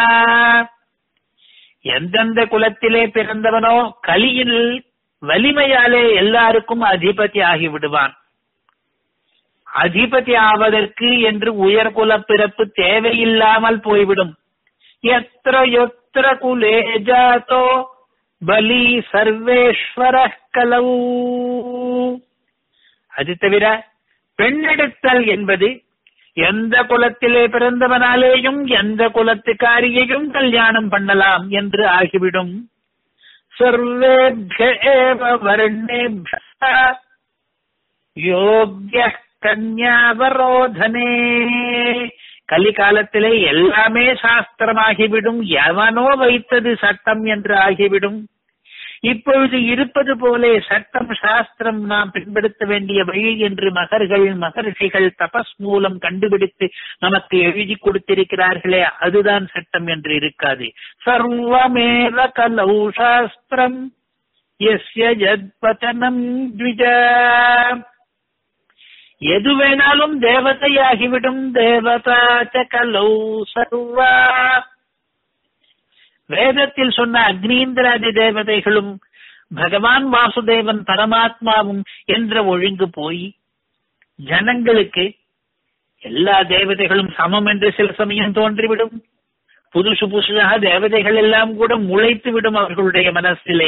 எந்தெந்த குலத்திலே பிறந்தவனோ கலியில் வலிமையாலே எல்லாருக்கும் அதிபதி ஆகி விடுவான் அதிபதி ஆவதற்கு என்று உயர்குல பிறப்பு தேவையில்லாமல் போய்விடும் எத்திர எத்திர குலே ஜாதோ பலி சர்வேஸ்வர கலவு அது தவிர பெண்ணெடுத்தல் என்பது எந்த குலத்திலே பிறந்தவனாலேயும் எந்த குலத்துக்காரியையும் கல்யாணம் பண்ணலாம் என்று ஆகிவிடும் சர்வேபிய ஏவ வர்ணேபிய யோக்கிய கன்யாவரோதனே கலிகாலத்திலே எல்லாமே சாஸ்திரமாகிவிடும் எவனோ வைத்தது சட்டம் என்று ஆகிவிடும் இப்பொழுது இருப்பது போலே சட்டம் சாஸ்திரம் நாம் பின்படுத்த வேண்டிய வழி என்று மகர்கள் மகர்ஷிகள் தபஸ் மூலம் கண்டுபிடித்து நமக்கு எழுதி கொடுத்திருக்கிறார்களே அதுதான் சட்டம் என்று இருக்காது சர்வமேவ கலௌ சாஸ்திரம் எஸ்ய ஜத்பதனம் த்விஜா எது வேணாலும் தேவதையாகிவிடும் தேவதா ச கலௌ சர்வா வேதத்தில் சொன்ன அக்னீந்திராதி தேவதைகளும் பகவான் வாசுதேவன் பரமாத்மாவும் என்ற ஒழுங்கு போய் ஜனங்களுக்கு எல்லா தேவதைகளும் சமம் என்று சில சமயம் தோன்றிவிடும் புதுசு புதுசாக தேவதைகள் எல்லாம் கூட முளைத்து விடும் அவர்களுடைய மனசிலே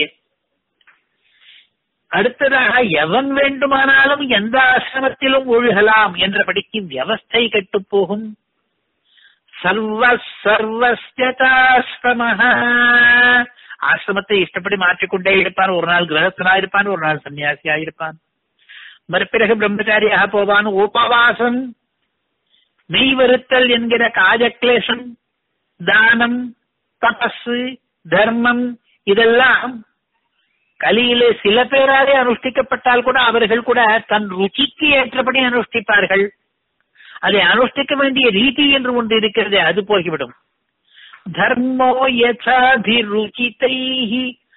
அடுத்ததாக எவன் வேண்டுமானாலும் எந்த ஆசிரமத்திலும் ஒழுகலாம் என்றபடிக்கு வியவஸ்தை கெட்டுப் போகும் சர்வ சர்வஸ்யதாசிரம ஆசிரமத்தை இஷ்டப்படி மாற்றிக்கொண்டே இருப்பான் ஒரு நாள் கிரகஸ்தனா இருப்பான் ஒரு நாள் சன்னியாசியா இருப்பான் மறுபிறகு பிரம்மச்சாரியாக போவான் உபவாசம் மெய் வருத்தல் என்கிற காஜக்லேசம் தானம் தபஸ் தர்மம் இதெல்லாம் கலியிலே சில பேராலே அனுஷ்டிக்கப்பட்டால் கூட அவர்கள் கூட தன் ருச்சிக்கு ஏற்றபடி அனுஷ்டிப்பார்கள் அதை அனுஷ்டிக்க வேண்டிய ரீதி என்று ஒன்று இருக்கிறதே அது போய்விடும் தர்மோ யசாபிருச்சிதைः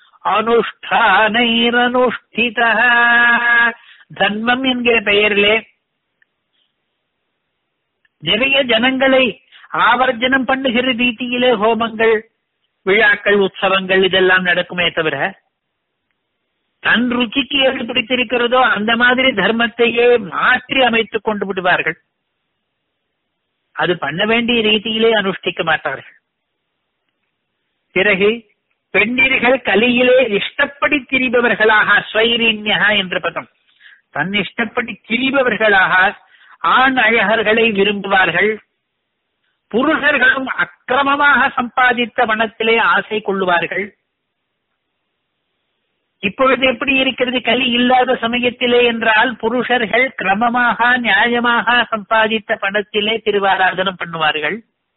அனுஷ்டானைரனுஷ்டித தர்மம் என்கிற பெயரிலே நிறைய ஜனங்களை ஆவர்ஜனம் பண்ணுகிற ரீதியிலே ஹோமங்கள் விழாக்கள் உற்சவங்கள் இதெல்லாம் நடக்குமே தவிர தன் ருச்சிக்கு எது பிடித்திருக்கிறதோ அந்த மாதிரி தர்மத்தையே மாற்றி அமைத்துக் கொண்டு விடுவார்கள் அது பண்ண வேண்டிய ரீதியிலே அனுஷ்டிக்க மாட்டார்கள் பிறகு பெண்டிர்கள் கலியிலே இஷ்டப்படி திரிபவர்களாக ஸ்வைரின்யா என்ற பதம் தன் இஷ்டப்படி திரிபவர்களாக ஆண் அழகர்களை விரும்புவார்கள் புருஷர்களும் அக்கிரமமாக சம்பாதித்த பணத்திலே ஆசை கொள்ளுவார்கள் இப்பொழுது எப்படி இருக்கிறது கலி இல்லாத சமயத்திலே என்றால் புருஷர்கள் கிரமமாக நியாயமாக சம்பாதித்த பணத்திலே திருவாராதனம் பண்ணுவார்கள்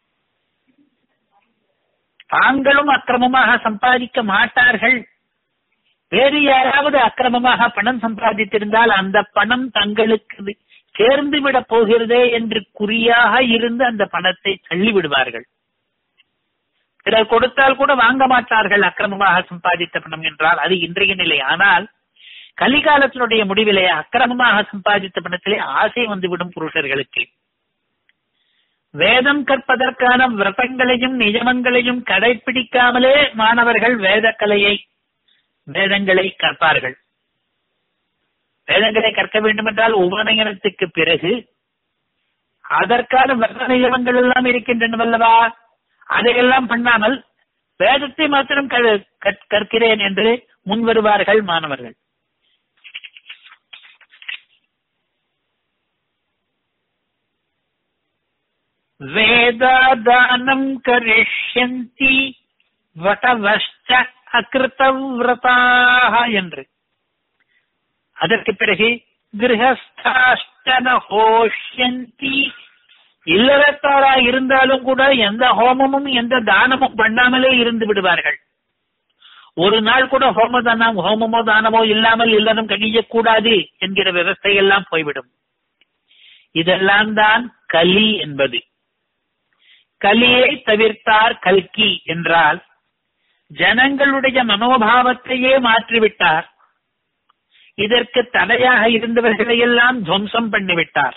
தாங்களும் அக்கிரமமாக சம்பாதிக்க மாட்டார்கள் வேறு யாராவது அக்கிரமமாக பணம் சம்பாதித்திருந்தால் அந்த பணம் தங்களுக்கு சேர்ந்து விட போகிறதே என்று குறியாக இருந்து அந்த பணத்தை தள்ளி விடுவார்கள் பிறர் கொடுத்தால் கூட வாங்க மாட்டார்கள் அக்கிரமமாக சம்பாதித்த பணம் என்றால் அது இன்றைய நிலை ஆனால் கலிகாலத்தினுடைய முடிவிலே அக்கிரமமாக சம்பாதித்த பணத்திலே ஆசை வந்துவிடும் புருஷர்களுக்கு வேதம் கற்பதற்கான விரதங்களையும் நியமங்களையும் கடைபிடிக்காமலே மாணவர்கள் வேத கலையை வேதங்களை கற்பார்கள் வேதங்களை கற்க வேண்டும் என்றால் உபநயனத்துக்கு பிறகு அதற்கான விரத நியமங்கள் எல்லாம் இருக்கின்றனவல்லவா அதையெல்லாம் பண்ணாமல் வேதத்தை மாத்திரம் கற்கிறேன் என்று முன் வருவார்கள் மாணவர்கள் வேதாதானம் கரிஷ்யந்தி வடவஷ்ட அகிருத்தவிரதாக என்று அதற்கு பிறகு கிரகஸ்தாஷ்டன ஹோஷ்யந்தி இல்லறத்தாரா இருந்தாலும் கூட எந்த ஹோமமும் எந்த தானமும் பண்ணாமலே இருந்து விடுவார்கள் ஒரு நாள் கூட ஹோம தானம் ஹோமமோ தானமோ இல்லாமல் இல்லறம் கழியக்கூடாது என்கிற விவஸ்தையெல்லாம் போய்விடும் இதெல்லாம் தான் கலி என்பது கலியை தவிர்த்தார் கல்கி என்றால் ஜனங்களுடைய மனோபாவத்தையே மாற்றிவிட்டார் இதற்கு தடையாக இருந்தவர்களையெல்லாம் துவம்சம் பண்ணிவிட்டார்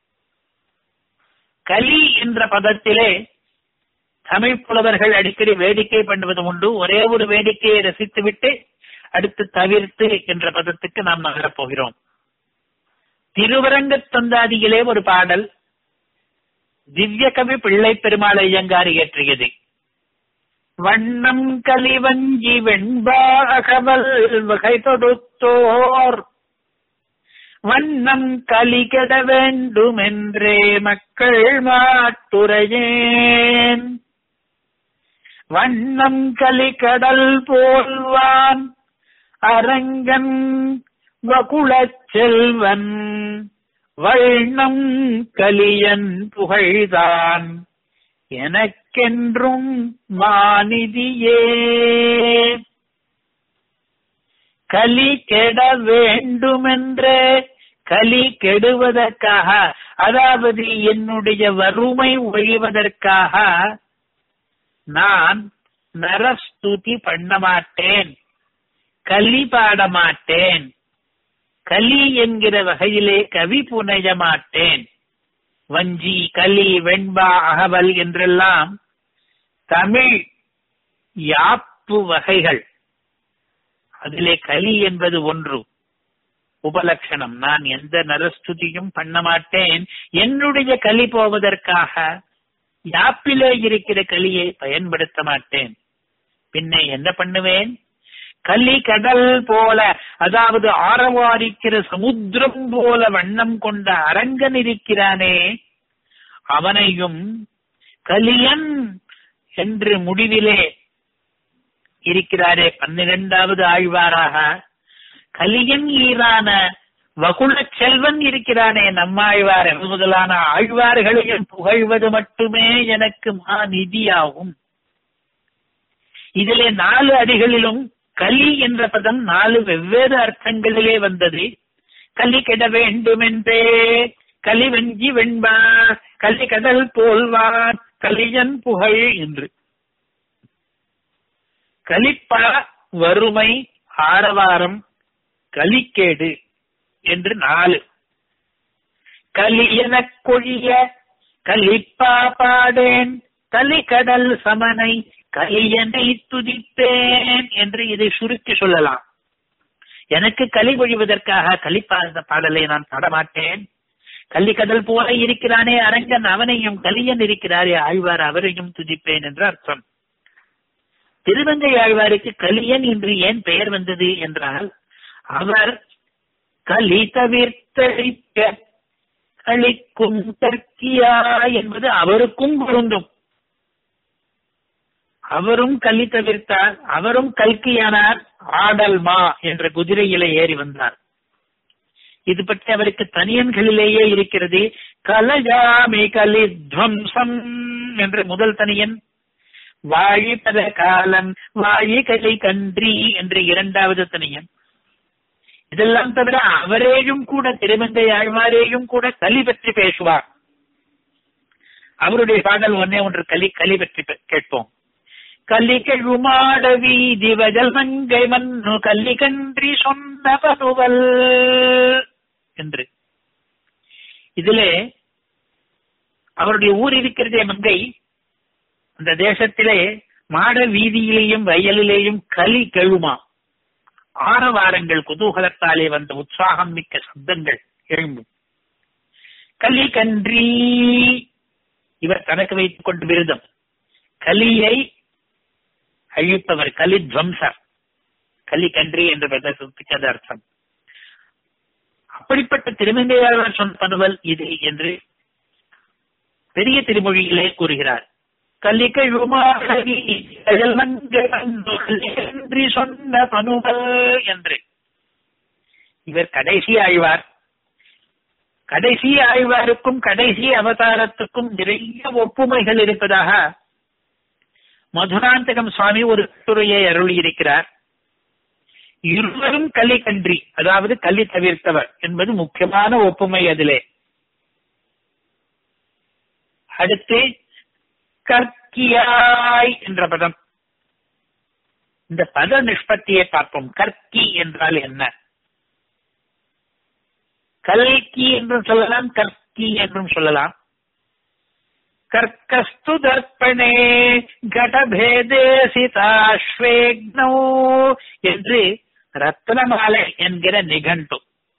கலி என்ற பதத்திலே தமிழ் புலவர்கள் அடிக்கடி வேடிக்கை பண்ணுவது உண்டு ஒரே ஒரு வேடிக்கையை ரசித்துவிட்டு அடுத்து தவிர்த்து என்ற பதத்துக்கு நாம் நகரப் போகிறோம் திருவரங்க தந்தாதியிலே ஒரு பாடல் திவ்ய கவி பிள்ளை பெருமாள் ஐயங்கார் இயற்றியது வண்ணம் கலிவஞ்சி வெண்பாகவல் வகை தொடுத்தோர் வண்ணம் கலிகட வேண்டுமென்றே மக்கள் மாட்டுரையேன் வண்ணம் கலிகடல் போல்வான் அரங்கன் வகுளச் செல்வன் வண்ணம் கலியன் புகழ்தான் எனக்கென்றும் மாநிதியே கலி கெட வேண்டுமென்றே கலி கெடுவதற்காக அதாவது என்னுடைய வறுமை ஒழிவதற்காக நான் நரஸ்துதி பண்ண மாட்டேன் கலி பாட மாட்டேன் கலி என்கிற வகையிலே கவி புனைய மாட்டேன் வஞ்சி கலி வெண்பா அகவல் என்றெல்லாம் தமிழ் யாப்பு வகைகள் அதிலே கலி என்பது ஒன்று உபலட்சணம் நான் எந்த நரஸ்துதியும் பண்ண மாட்டேன் என்னுடைய கலி போவதற்காக யாப்பிலே இருக்கிற கலியை பயன்படுத்த மாட்டேன் பின்ன என்ன பண்ணுவேன் கலி கடல் போல அதாவது ஆரவாரிக்கிற சமுத்திரம் போல வண்ணம் கொண்ட அரங்கன் இருக்கிறானே அவனையும் கலியன் என்று முடிவிலே இருக்கிறாரே பன்னிரெண்டாவது ஆழ்வாராக கலியன் ஈரான வகுள செல்வன் இருக்கிறானே நம்மாழ்வார் முதலான ஆழ்வார்களையும் புகழ்வது மட்டுமே எனக்கு மா நிதியாகும் இதிலே நாலு அடிகளிலும் கலி என்ற பதம் நாலு வெவ்வேறு அர்த்தங்களிலே வந்தது கலி கெட வேண்டுமென்றே கலி வெஞ்சி வெண்பா கலி கடல் போல்வான் கலியன் புகழ் என்று கலிப்பா வறுமை ஆரவாரம் கலிக்கேடு என்று நாலு கலியனக் கொழிய கலிப்பா பாடேன் கலிகடல் சமனை கலியனை துதிப்பேன் என்று இதை சுருக்கி சொல்லலாம் எனக்கு களி பொழிவதற்காக கலிப்பாத பாடலை நான் பாடமாட்டேன் கள்ளிக்கடல் போல இருக்கிறானே அரங்கன் அவனையும் கலியன் இருக்கிறாரே ஆழ்வார் அவரையும் துதிப்பேன் என்று அர்த்தம் திருவங்கை ஆழ்வாருக்கு கலியன் என்று ஏன் பெயர் வந்தது என்றால் அவர் கலி தவிர்த்தழிக்க கலிக்கும் தர்க்கியா என்பது அவருக்கும் பொருந்தும் அவரும் கல்வி தவிர்த்தார் அவரும் கல்கியானார் ஆடல்மா என்ற குதிரையில ஏறி வந்தார் இது பற்றி அவருக்கு தனியன்களிலேயே இருக்கிறது கலஜாமி கலித்வம்சம் என்ற முதல் தனியன் வாழி பத காலம் வாழி கலை கன்றி என்ற இரண்டாவது தனியன் இதெல்லாம் தவிர அவரேயும் கூட திருமங்கை ஆழ்வாரேயும் கூட கலி பற்றி பேசுவார் அவருடைய பாடல் ஒன்னே ஒன்று கலி கலி பற்றி கேட்போம் கல்லிகழு மாட வீதி வஜல் மங்கை மண்ணு கல்லி கன்றி சொன்ன பனுவல் என்று இதிலே அவருடைய ஊர் இருக்கிறதே மங்கை அந்த தேசத்திலே மாட வீதியிலேயும் வயலிலேயும் களி கெழுமா ஆரவாரங்கள் குதூகலத்தாலே வந்த உற்சாகம் மிக்க சப்தங்கள் எழும்பும் கலி கன்றி இவர் தனக்கு வைத்துக் கொண்டு விருதம் கலியை அழிப்பவர் கலி துவம்சர் கலி கன்றி என்ற பதத்துக்கு அது அர்த்தம் அப்படிப்பட்ட திருமங்கையாளர் சொன்ன பனுவல் இது என்று பெரிய திருமொழியிலே கூறுகிறார் கலிகழுமாறி சொன்ன பனுவல் என்று இவர் கடைசி ஆழ்வார் கடைசி ஆழ்வாருக்கும் கடைசி அவதாரத்துக்கும் நிறைய ஒப்புமைகள் இருப்பதாக மதுராந்தகம் சுவாமி ஒரு துறையை அருளி இருக்கிறார் இருவரும் கலி கன்றி அதாவது கலி தவிர்த்தவர் என்பது முக்கியமான ஒப்புமை அதிலே அடுத்து கற்கியாய் என்ற பதம் இந்த பத நிஷ்பத்தியை பார்ப்போம் கற்கி என்றால் என்ன கல்கி என்றும் சொல்லலாம் கற்கி என்றும் சொல்லலாம் கர்க்கஸ்து தர்ப்பணே கடபேதே சிதாஸ்வேக்னோ என்று ரத்னமாலை என்கிற நிகண்டு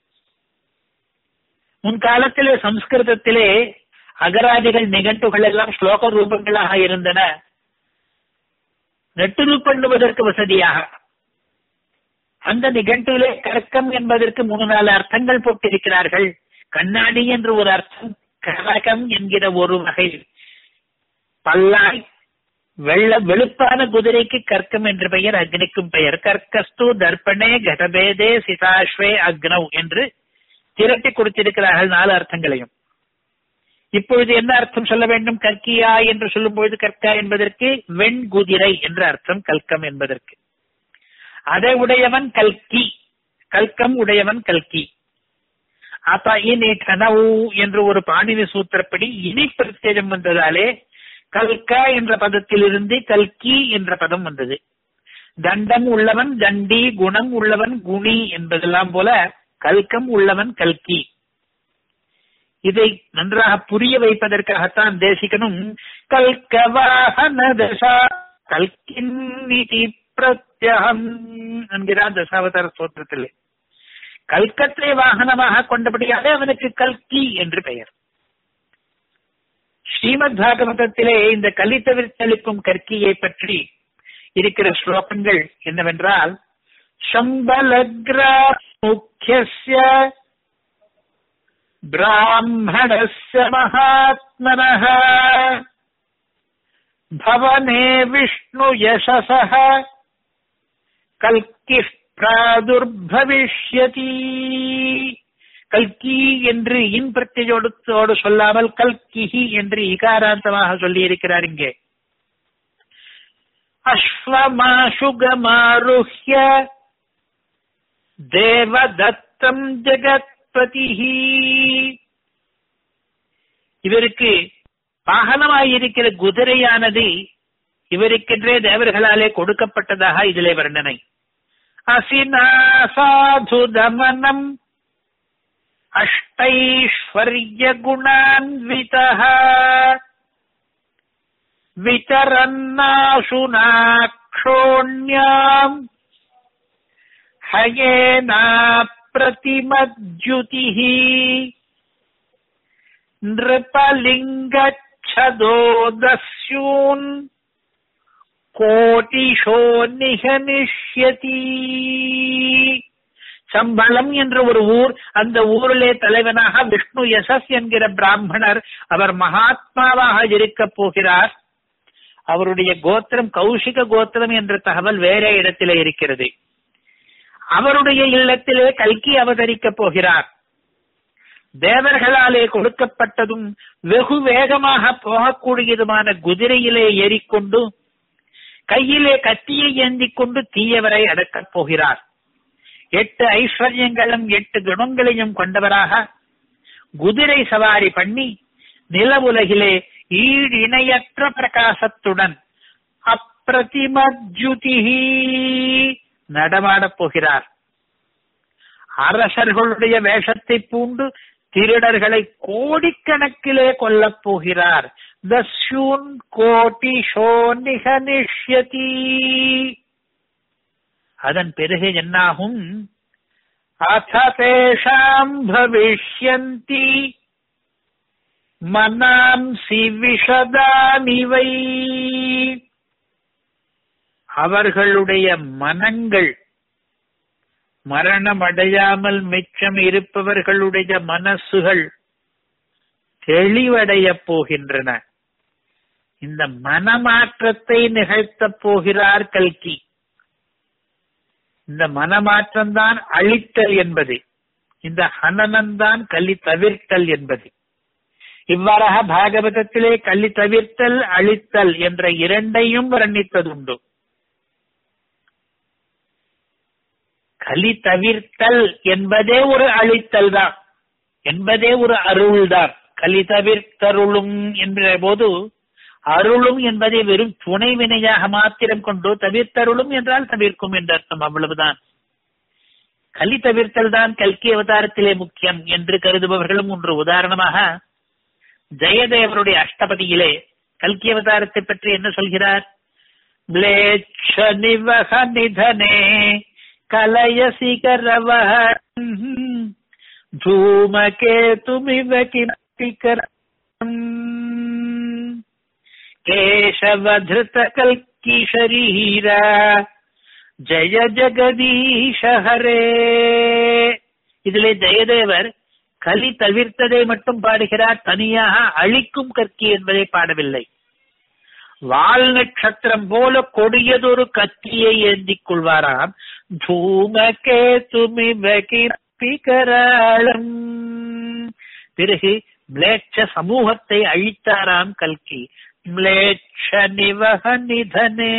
முன்காலத்திலே சம்ஸ்கிருதத்திலே அகராதிகள் நிகண்டுகள் எல்லாம் ஸ்லோக ரூபங்களாக இருந்தன நெட்டுரு பண்ணுவதற்கு வசதியாக அந்த நிகண்டுவிலே கற்கம் என்பதற்கு மூணு நாலு அர்த்தங்கள் போட்டிருக்கிறார்கள் கண்ணாடி என்று ஒரு அர்த்தம் கரகம் என்கிற ஒரு வகை பல்லாய் வெள்ள வெளுப்பான குதிரைக்கு கற்கம் என்ற பெயர் அக்னிக்கும் பெயர் கற்கஸ்து தர்ப்பணே கடபேதே சிதாஸ்வே அக்னவ் என்று திரட்டி கொடுத்திருக்கிறார்கள் நாலு அர்த்தங்களையும் இப்பொழுது என்ன அர்த்தம் சொல்ல வேண்டும் கற்கியா என்று சொல்லும் பொழுது கற்கா என்பதற்கு வெண்குதிரை என்ற அர்த்தம் கல்கம் என்பதற்கு அதை உடையவன் கல்கி கல்கம் உடையவன் கல்கி அப்ப இனி கனவு என்று ஒரு பாணினி சூத்திரப்படி இனி பிரத்யேகம் வந்ததாலே கல்கா என்ற பதத்திலிருந்து கல்கி என்ற பதம் வந்தது தண்டம் உள்ளவன் தண்டி குணம் உள்ளவன் குணி என்பதெல்லாம் போல கல்கம் உள்ளவன் கல்கி இதை நன்றாக புரிய வைப்பதற்காகத்தான் தேசிகனும் கல்க வாகன தசா கல்கின்னிதி பிரத்யகம் என்கிறார் தசாவதார ஸ்தோத்திரத்திலே கல்கத்தை வாகனமாக கொண்டபடியாலே அவனுக்கு கல்கி என்று பெயர் ஸ்ரீமத் பாகவதத்திலே இந்த கலி தவிர்த்தளிக்கும் கற்கியை பற்றி இருக்கிற ஸ்லோகங்கள் என்னவென்றால் சம்பலக்ரா முக்கிய பிராமணஸ்ய மகாத்மனः பவனே விஷ்ணு யசசः கல்கி பிராதுர்பவிஷ்யதி கல்கி என்று இன் பிரத்யோடு சொல்லாமல் கல்கிஹி என்று இகாராந்தமாக சொல்லி இருக்கிறார் இங்கே அஸ்வமாசுகமாருஹ்ய தேவதத்தம் ஜெகத்பதிஹி இவருக்கு வாகனமாயிருக்கிற குதிரையானது இவருக்கென்றே தேவர்களாலே கொடுக்கப்பட்டதாக இதிலே வர்ணனை அசினா சாது தமனம் அஷ்டைஸ்வர்ய குணான்விதः விதரன்னாசுனாक्षोण्याम् हयेना प्रतिमद्युतिः नृपलिङ्गच्छदो दस्यून् கோட்டிஷோ நிகனிஷ்யதி சம்பளம் என்ற ஒரு ஊர் அந்த ஊரிலே தலைவனாக விஷ்ணு யசஸ் என்கிற பிராமணர் அவர் மகாத்மாவாக இருக்கப் போகிறார் அவருடைய கோத்திரம் கௌஷிக கோத்திரம் என்ற தகவல் வேற இடத்திலே இருக்கிறது அவருடைய இல்லத்திலே கல்கி அவதரிக்கப் போகிறார் தேவர்களாலே கொடுக்கப்பட்டதும் வெகு வேகமாக போகக்கூடியதுமான குதிரையிலே ஏறிக்கொண்டு கையிலே கத்தியை ஏந்திக் கொண்டு தீயவரை அடக்கப் போகிறார் எட்டு ஐஸ்வர்யங்களும் எட்டு குணங்களையும் கொண்டவராக குதிரை சவாரி பண்ணி நில உலகிலே ஈடு இணையற்ற பிரகாசத்துடன் அப்பிரதிமத்யுதிஹி நடமாடப் போகிறார் அரசர்களுடைய வேஷத்தை பூண்டு திருடர்களை கோடிக்கணக்கிலே கொல்லப் போகிறார் தஸ்யூன் கோட்டிஷோ நிகனிஷ்யதி அதன் பிறகு என்னாகும் அத்தேஷாம் பவிஷ்யந்தி மனாம்சி விஷதானிவை அவர்களுடைய மனங்கள் மரணம் அடையாமல் மிச்சம் இருப்பவர்களுடைய மனசுகள் தெளிவடைய போகின்றன இந்த மனமாற்றத்தை நிகழ்த்தப் போகிறார் கல்கி இந்த மனமாற்றம்தான் அழித்தல் என்பது இந்த ஹனனம்தான் கலி தவிர்த்தல் என்பது இவ்வாறாக பாகவதத்திலே கலி தவிர்த்தல் அழித்தல் என்ற இரண்டையும் வர்ணித்ததுண்டு கலி தவிர்த்தல் என்பதே ஒரு அழித்தல் தான் என்பதே ஒரு அருள் தான் கலி தவிர்த்தருளும் என்ற போது அருளும் என்பதை வெறும் துணை வினையாக மாத்திரம் கொண்டு தவிர்த்தருளும் என்றால் தவிர்க்கும் என்ற அர்த்தம் அவ்வளவுதான் கலி தவிர்த்தல் தான் கல்கி அவதாரத்திலே முக்கியம் என்று கருதுபவர்களும் ஒன்று உதாரணமாக ஜெயதேவருடைய அஷ்டபதியிலே கல்கி அவதாரத்தை பற்றி என்ன சொல்கிறார் ம்லேச்ச நிவக நிதனே கலயசி கரவஹ धूमकेतुमिव किमपिकरम् केशवधृतकल्किशरीरा ஜெய ஜெகதீஷ ஹரே இதிலே ஜெயதேவர் கலி தவிர்த்ததை மட்டும் பாடுகிறார் தனியாக அழிக்கும் கற்கி என்பதை பாடவில்லை வால் நட்சத்திரம் போல கொடியதொரு கத்தியை ஏந்திக் கொள்வாராம் தூமகேதுமிவ கராளம் பிறகு மிளேட்ச சமூகத்தை அழித்தாராம் கல்கி மிளேட்ச நிவக நிதனே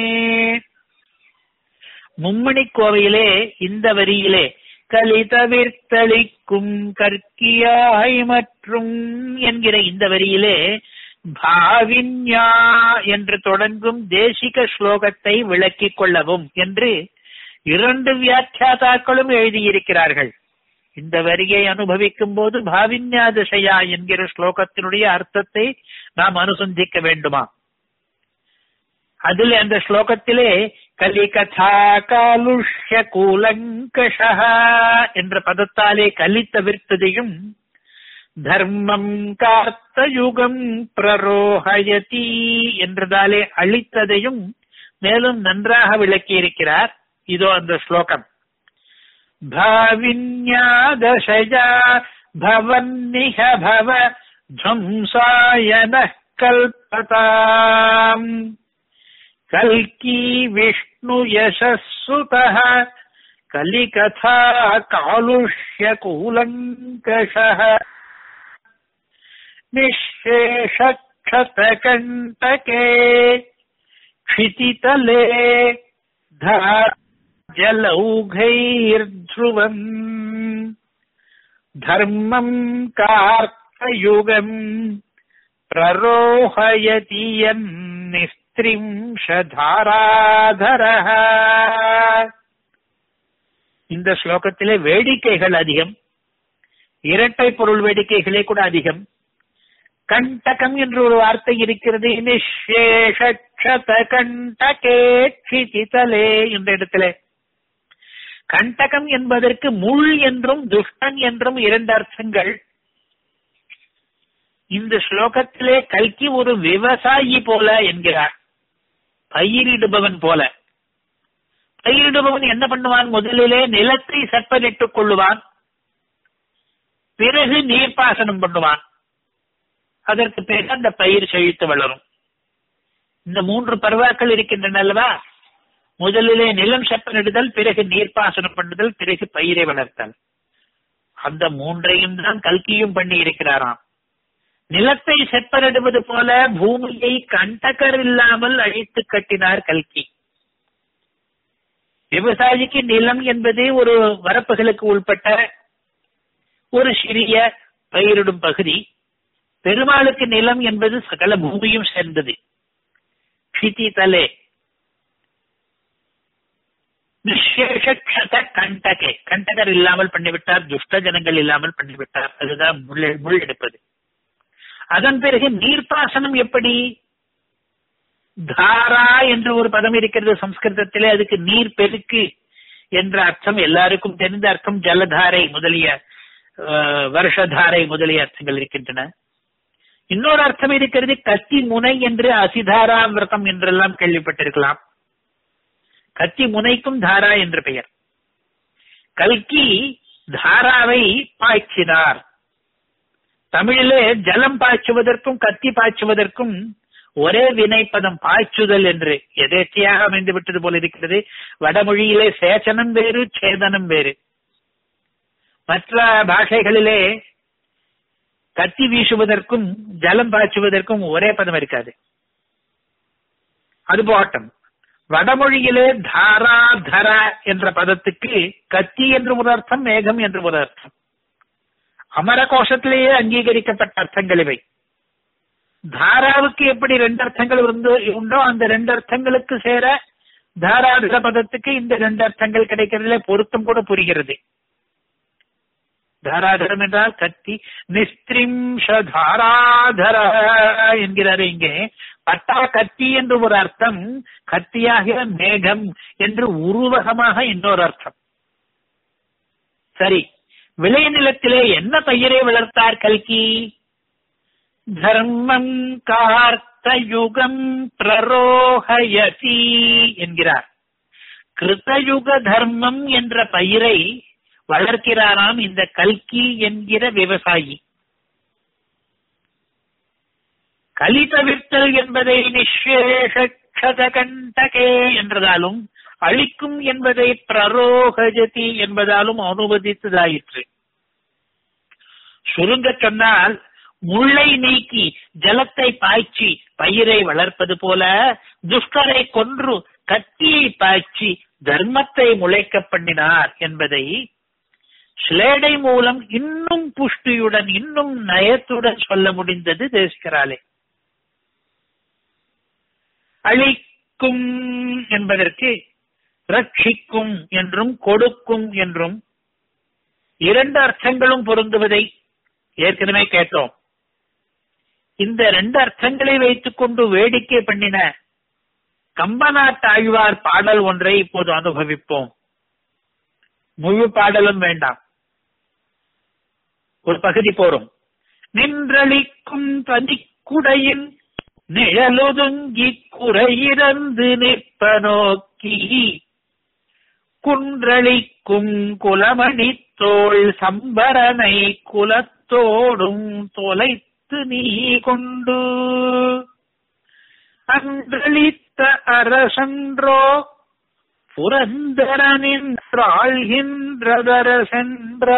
மும்மணி கோவையிலே இந்த வரியிலே கலி தவிர்த்தளிக்கும் கற்கியாய் மற்றும் என்கிற இந்த வரியிலே பாவின்யா என்று தொடங்கும் தேசிக ஸ்லோகத்தை விளக்கிக் கொள்ளவும் என்று இரண்டு வியாக்கியாதாக்களும் எழுதியிருக்கிறார்கள் இந்த வரியை அனுபவிக்கும் போது பாவின்யா திசையா என்கிற ஸ்லோகத்தினுடைய அர்த்தத்தை நாம் அனுசந்திக்க வேண்டுமா அதில் அந்த ஸ்லோகத்திலே கலிகதா காலுஷ்ய கூலங்கஷா என்ற பதத்தாலே கலி தவிர்த்ததையும் தர்மம் காத்த யுகம் பிரரோஹயதி என்றதாலே அழித்ததையும் மேலும் நன்றாக விளக்கியிருக்கிறார் இதோ அந்த ஸ்லோகம் भाविन्यादशया भवन्निह भव ध्वंसायनः कल्पताम् कल्की विष्णुयशस्सुतः कलिकथा कालुष्यकूलङ्कषः निःशेषक्षतकण्टके क्षितितले धार जलौघैर्ध्रुवम् धर्मम् कार्तयुगम् प्ररोहयति यन्निस्तेजसः நிஸ்திரிம்ஷதாராதரஹ இந்த ஸ்லோகத்திலே வேடிக்கைகள் அதிகம் இரட்டை பொருள் வேடிக்கைகளே கூட அதிகம் கண்டகம் என்று ஒரு வார்த்தை இருக்கிறது நிஷேஷத கண்டகே க்ஷிதிதலே என்ற இடத்திலே கண்டகம் என்பதற்கு முள் என்றும் துஷ்டன் என்றும் இரண்டு அர்த்தங்கள் இந்த ஸ்லோகத்திலே கல்கி ஒரு விவசாயி போல என்கிறார் பயிரிடுபவன் போல பயிரிடுபவன் என்ன பண்ணுவான் முதலிலே நிலத்தை சற்பனிட்டுக் கொள்ளுவான் பிறகு நீர்ப்பாசனம் பண்ணுவான் அதற்கு பிறகு அந்த பயிர் செழித்து வளரும் இந்த மூன்று பருவாக்கள் இருக்கின்றன அல்லவா முதலிலே நிலம் செப்பனிடுதல் பிறகு நீர்ப்பாசனம் பண்ணுதல் பிறகு பயிரை வளர்த்தல் அந்த மூன்றையும் தான் கல்கியும் பண்ணி இருக்கிறாராம் நிலத்தை செப்பனிடுவது போல பூமியை கண்டகர் இல்லாமல் அழித்து கட்டினார் கல்கி விவசாயிக்கு நிலம் என்பது ஒரு வரப்புகளுக்கு உள்பட்ட ஒரு சிறிய பயிரிடும் பகுதி பெருமாளுக்கு நிலம் என்பது சகல பூமியும் சேர்ந்தது க்ஷிதி தலே நிஷேஷத கண்டகே கண்டகர் இல்லாமல் பண்ணிவிட்டார் துஷ்ட ஜனங்கள் இல்லாமல் பண்ணிவிட்டார் அதுதான் முள் முள் எடுப்பது அதன் பிறகு நீர்ப்பாசனம் எப்படி தாரா என்று ஒரு பதம் இருக்கிறது சம்ஸ்கிருதத்திலே அதுக்கு நீர் பெருக்கு என்ற அர்த்தம் எல்லாருக்கும் தெரிந்த அர்த்தம் ஜலதாரை முதலிய வருஷதாரை முதலிய அர்த்தங்கள் இருக்கின்றன இன்னொரு அர்த்தம் இருக்கிறது கத்தி முனை என்று அசிதாரா விரதம் என்றெல்லாம் கேள்விப்பட்டிருக்கலாம் கத்தி முனைக்கும் தாரா என்று பெயர் கல்கி தாராவை பாய்ச்சினார் தமிழிலே ஜலம் பாய்ச்சுவதற்கும் கத்தி பாய்ச்சுவதற்கும் ஒரே வினைப்பதம் பாய்ச்சுதல் என்று எதேச்சையாக அமைந்து விட்டது போல இருக்கிறது வடமொழியிலே சேச்சனம் வேறு சேதனம் வேறு மற்ற பாஷைகளிலே கத்தி வீசுவதற்கும் ஜலம் பாய்ச்சுவதற்கும் ஒரே பதம் இருக்காது அது போட்டம் வடமொழியிலே தாரா தர என்ற பதத்துக்கு கத்தி என்று ஒரு அர்த்தம் மேகம் என்று ஒரு அர்த்தம் அமர கோஷத்திலேயே அங்கீகரிக்கப்பட்ட அர்த்தங்கள் இவை தாராவுக்கு எப்படி ரெண்டு அர்த்தங்கள் இருந்து உண்டோ அந்த ரெண்டு அர்த்தங்களுக்கு சேர தாராதர பதத்துக்கு இந்த ரெண்டு அர்த்தங்கள் கிடைக்கிறதுல பொருத்தம் கூட புரிகிறது தாராதரம் என்றால் கத்தி நிஸ்திரிம்ஷதாராதர என்கிறாரு இங்கே பட்டா கத்தி என்று ஒரு அர்த்தம் கத்தியாகிற மேகம் என்று உருவகமாக இன்னொரு அர்த்தம் சரி விளைநிலத்திலே என்ன பயிரை வளர்த்தார் கல்கி தர்மம் கார்த்தயுகம் பிரரோகயசி என்கிறார் கிருத்தயுக தர்மம் என்ற பயிரை வளர்க்கிறாராம் இந்த கல்கி என்கிற விவசாயி கலி தவிர்த்தல் என்பதை நிஷேஷத கண்டகே என்றதாலும் அழிக்கும் என்பதை பிரரோகஜதி என்பதாலும் அனுமதித்ததாயிற்று சுருங்க சொன்னால் முள்ளை நீக்கி ஜலத்தை பாய்ச்சி பயிரை வளர்ப்பது போல துஷ்டரை கொன்று கத்தியை பாய்ச்சி தர்மத்தை முளைக்க பண்ணினார் என்பதை ஸ்லேடை மூலம் இன்னும் புஷ்டியுடன் இன்னும் நயத்துடன் சொல்ல முடிந்தது தேசிகராலே அழிக்கும் என்பதற்கு ரட்சிக்கும் என்றும் கொடுக்கும் என்றும் இரண்டு அர்த்தங்களும் பொருந்துவதை ஏற்கனவே கேட்டோம் இந்த ரெண்டு அர்த்தங்களை வைத்துக் கொண்டு வேடிக்கை பண்ணின கம்பநாட்டாழ்வார் பாடல் ஒன்றை இப்போது அனுபவிப்போம் முழு பாடலும் வேண்டாம் ஒரு பகுதி போரும் நின்றளிக்கும் தனிக்குடையின் நிழலொதுங்கி குறையிறந்து நிற்ப நோக்கி குன்றளிக்கும் குலமணி தோள் சம்பரனை குலத்தோடும் தொலைத்து நீ கொண்டு அன்றளித்த அரசன்றோ புரந்தரனின்றாழ்கின்றதரசென்ற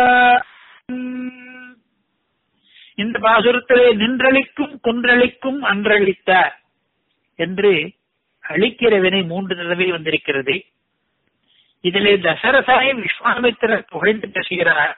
இந்த பாசுரத்திலே நின்றளிக்கும் குன்றளிக்கும் அன்றளித்த என்று அழிக்கிற வினை மூன்று தடவை வந்திருக்கிறது இதிலே தசரசாய விஸ்வாமித்திரர் புகழ்ந்து பேசுகிறார்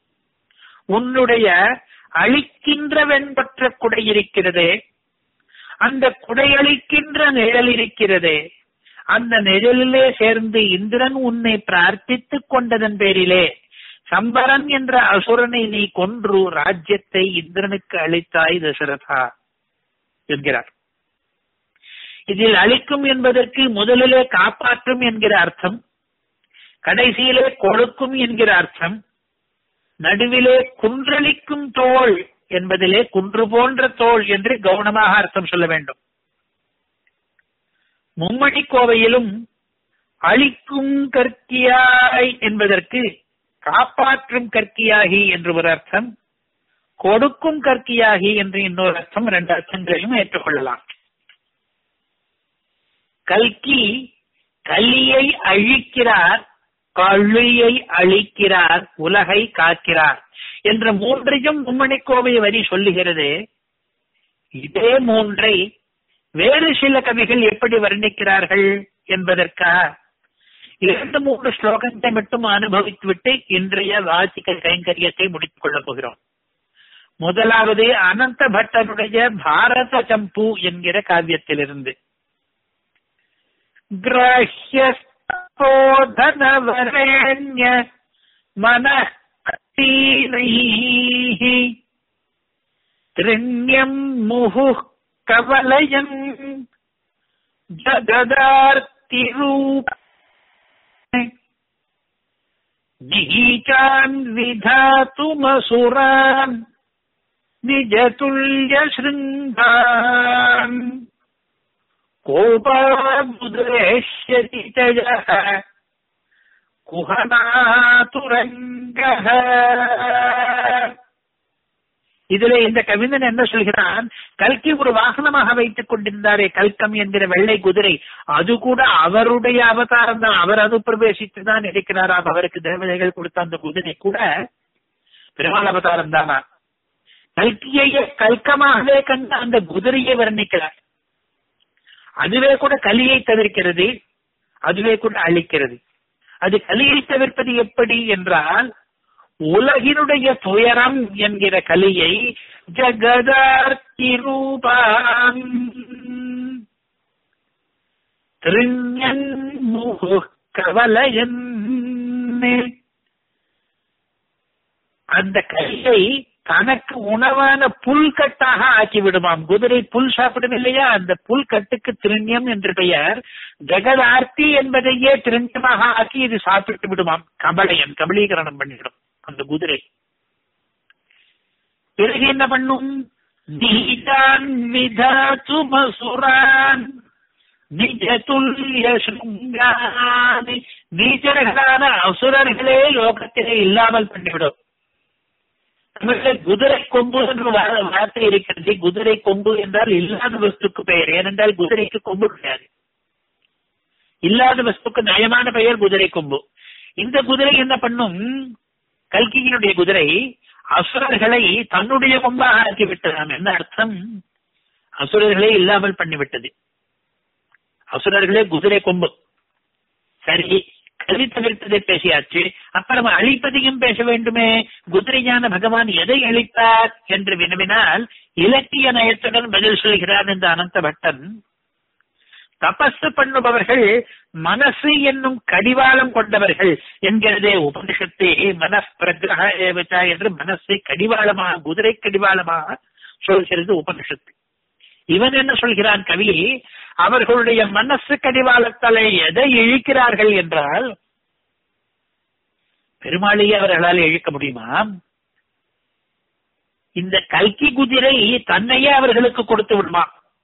உன்னுடைய அழிக்கின்ற வெண்பற்ற குடை இருக்கிறதே அந்த குடையளிக்கின்ற நிழல் இருக்கிறதே அந்த நிழலிலே சேர்ந்து இந்திரன் உன்னை பிரார்த்தித்துக் கொண்டதன் பேரிலே சம்பரன் என்ற அசுரனை நீ கொன்று ராஜ்யத்தை இந்திரனுக்கு அளித்தாய் தசரதா என்கிறார் இதில் அளிக்கும் என்பதற்கு முதலிலே காப்பாற்றும் என்கிற அர்த்தம் கடைசியிலே கொடுக்கும் என்கிற அர்த்தம் நடுவிலே குன்றளிக்கும் தோல் என்பதிலே குன்று போன்ற தோல் என்று கவனமாக அர்த்தம் சொல்ல வேண்டும் மும்மணி கோவையிலும் அழிக்கும் கற்கியாய் என்பதற்கு காப்பாற்றும் கற்கியாகி என்று ஒரு அர்த்தம் கொடுக்கும் கற்கியாகி என்று இன்னொரு அர்த்தம் இரண்டு அர்த்தங்களையும் ஏற்றுக்கொள்ளலாம் கல்கி கலியை அழிக்கிறார் கழியை அழிக்கிறார் உலகை காக்கிறார் என்ற மூன்றையும் மும்மணி கோவை வரி சொல்லுகிறது இதே மூன்றை வேறு சில கவிகள் எப்படி வர்ணிக்கிறார்கள் என்பதற்காக இரண்டு மூன்று ஸ்லோகத்தை மட்டும் அனுபவித்துவிட்டு இன்றைய வாசிக்க கைங்கரியத்தை முடித்துக் கொள்ளப் போகிறோம் முதலாவது அனந்த பட்டருடைய பாரத சம்பு என்கிற காவியத்திலிருந்து கிராஹ்யோதனவரண்ய மன திரண்யம் முகு கவலயன் ஜகதார்த்திரூப நீச்சான் விதாத்துமசுரான் निजतुल्यशृङ्गान् कोपामुद्रेष्यति च यः குஹனாதுரங்கः இதிலே இந்த கவிஞன் என்ன சொல்கிறான் கல்கி ஒரு வாகனமாக வைத்துக் கொண்டிருந்தாரே கல்கம் என்கிற வெள்ளை குதிரை அது கூட அவருடைய அவதாரம் தான் அவர் அது பிரவேசித்து தான் இருக்கிறாராம் அவருக்கு தேவதைகள் கொடுத்த அந்த குதிரை கூட பெருமாள் அவதாரம் தானா கல்கியையே கல்கமாகவே கண்டு அந்த குதிரையை வர்ணிக்கிறார் அதுவே கூட கலியை தவிர்க்கிறது அதுவே கூட அழிக்கிறது அது கலியை தவிர்ப்பது எப்படி என்றால் உலகினுடைய துயரம் என்கிற கலியை ஜகதார்த்தி ரூபான் திருஞன் முகு கவலையன் அந்த கலியை தனக்கு உணவான புல்கட்டாக ஆக்கி விடுமாம் குதிரை புல் சாப்பிடும் இல்லையா அந்த புல்கட்டுக்கு திருண்யம் என்று பெயர் ஜெகதார்த்தி என்பதையே திருண்யமாக ஆக்கி இது சாப்பிட்டு விடுமாம் கபலையன் கபலீகரணம் பண்ணிவிடும் அந்த குதிரை பிறகு என்ன பண்ணும் நீதான் விதாத்து மசுரான் நிஜ துல்லிய சுங்கானி நீச்சர்களான அசுரர்களே லோகத்திலே இல்லாமல் பண்ணிவிடும் தமிழ்ல குதிரை கொம்பு என்று வார்த்தை இருக்கிறது குதிரை கொம்பு என்றால் இல்லாத வஸ்துக்கு பெயர் ஏனென்றால் குதிரைக்கு கொம்பு கிடையாது இல்லாத வஸ்துக்கு நயமான பெயர் குதிரை கொம்பு இந்த குதிரை என்ன பண்ணும் கல்கியினுடைய குதிரை அசுரர்களை தன்னுடைய கொம்பாக ஆக்கிவிட்டதாம் என்ன அர்த்தம் அசுரர்களே இல்லாமல் பண்ணிவிட்டது அசுரர்களே குதிரை கொம்பு சரி கல்வி தவிர்த்ததை பேசியாச்சு அப்புறம் அழிப்பதையும் பேச வேண்டுமே குதிரையான பகவான் எதை அழித்தார் என்று வினவினால் இலக்கிய நயத்துடன் பதில் சொல்கிறார் இந்த அனந்த பட்டன் தபசு பண்ணுபவர்கள் மனசு என்னும் கடிவாளம் கொண்டவர்கள் என்கிறதே உபனிஷத்தே மனப்பிரகிரக ஏவச்சா என்று மனசை கடிவாளமாக குதிரை கடிவாளமாக சொல்கிறது உபனிஷத்து இவன் என்ன சொல்கிறான் கவி அவர்களுடைய மனசு கடிவாளத்தலை எதை இழுக்கிறார்கள் என்றால் பெருமாளையே அவர்களால் இழுக்க முடியுமா இந்த கல்கி குதிரை தன்னையே அவர்களுக்கு கொடுத்து விடுமா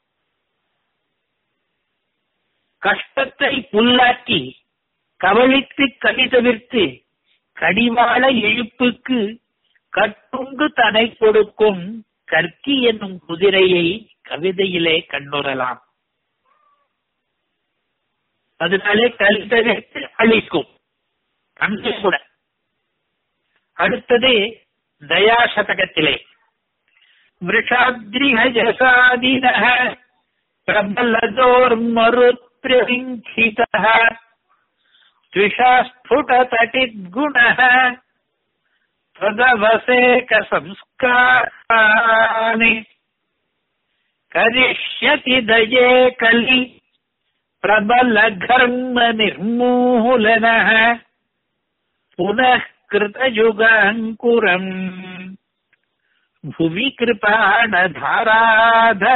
கஷ்டத்தை புல்லாக்கி கவலித்து கடி தவிர்த்து கடிவாள இழுப்புக்கு கட்டுண்டு தனை கொடுக்கும் கற்கி என்னும் குதிரையை கவிதையிலே கண்ணுறலாம் அதனாலே கல்தகத்து அழிக்கும் அங்கே கூட அடுத்தது தயாசதகத்திலே விருஷாத்ரிஹஜசாதின பிரபலதோர்மருத்ரிங்கிதः द्विषास्फुटतटिद्गुणः तदवसेक संस्काराणि கரிஷ்யதி தயே கலி பிரபல கர்ம நிர்மூலன புனः கிருதயுகாங்குரம் புவி கிருபாணதாராதர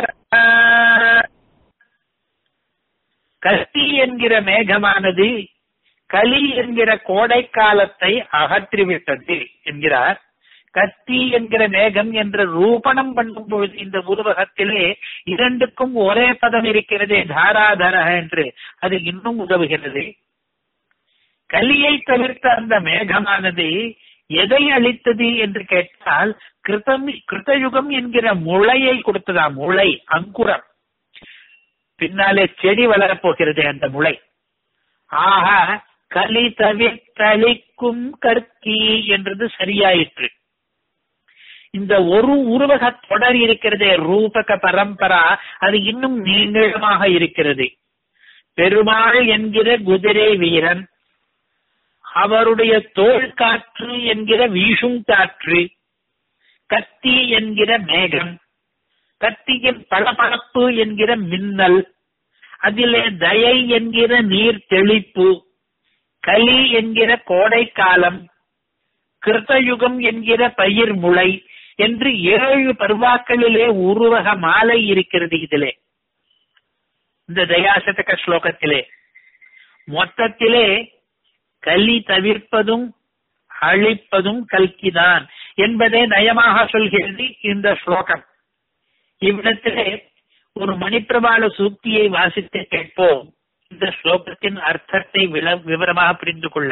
கஸ்தி என்கிற மேகமானது கலி என்கிற கோடை காலத்தை அகற்றிவிட்டது என்கிறார் கத்தி என்கிற மேகம் என்ற ரூபணம் பண்ணும் பொழுது இந்த உருவகத்திலே இரண்டுக்கும் ஒரே பதம் இருக்கிறதே தாராதர என்று அது இன்னும் உதவுகிறது கலியை தவிர்த்த அந்த மேகமானது எதை அளித்தது என்று கேட்டால் கிருதம் கிருதயுகம் என்கிற முளையை கொடுத்ததா முளை அங்குரம் பின்னாலே செடி வளரப்போகிறது அந்த முளை ஆக கலி தவிர்த்தளிக்கும் கற்கி என்றது சரியாயிற்று இந்த ஒரு உருவக தொடர் இருக்கிறதே ரூபக பரம்பரா அது இன்னும் நீளமாக இருக்கிறது பெருமாள் என்கிற குதிரை வீரன் அவருடைய தோல் காற்று என்கிற வீசும் காற்று கத்தி என்கிற மேகம் கத்தியின் பளபளப்பு என்கிற மின்னல் அதிலே தயை என்கிற நீர் தெளிப்பு கலி என்கிற கோடை காலம் கிருத்தயுகம் என்கிற பயிர் முளை என்று ஏழு பருவாக்களிலே உருவக மாலை இருக்கிறது இதிலே இந்த தயாசதக ஸ்லோகத்திலே மொத்தத்திலே கலி தவிர்ப்பதும் அழிப்பதும் கல்கிதான் என்பதை நயமாக சொல்கிறது இந்த ஸ்லோகம் இவ்விடத்திலே ஒரு மணிப்பிரபால சூக்தியை வாசித்து கேட்போம் இந்த ஸ்லோகத்தின் அர்த்தத்தை விவரமாக புரிந்து கொள்ள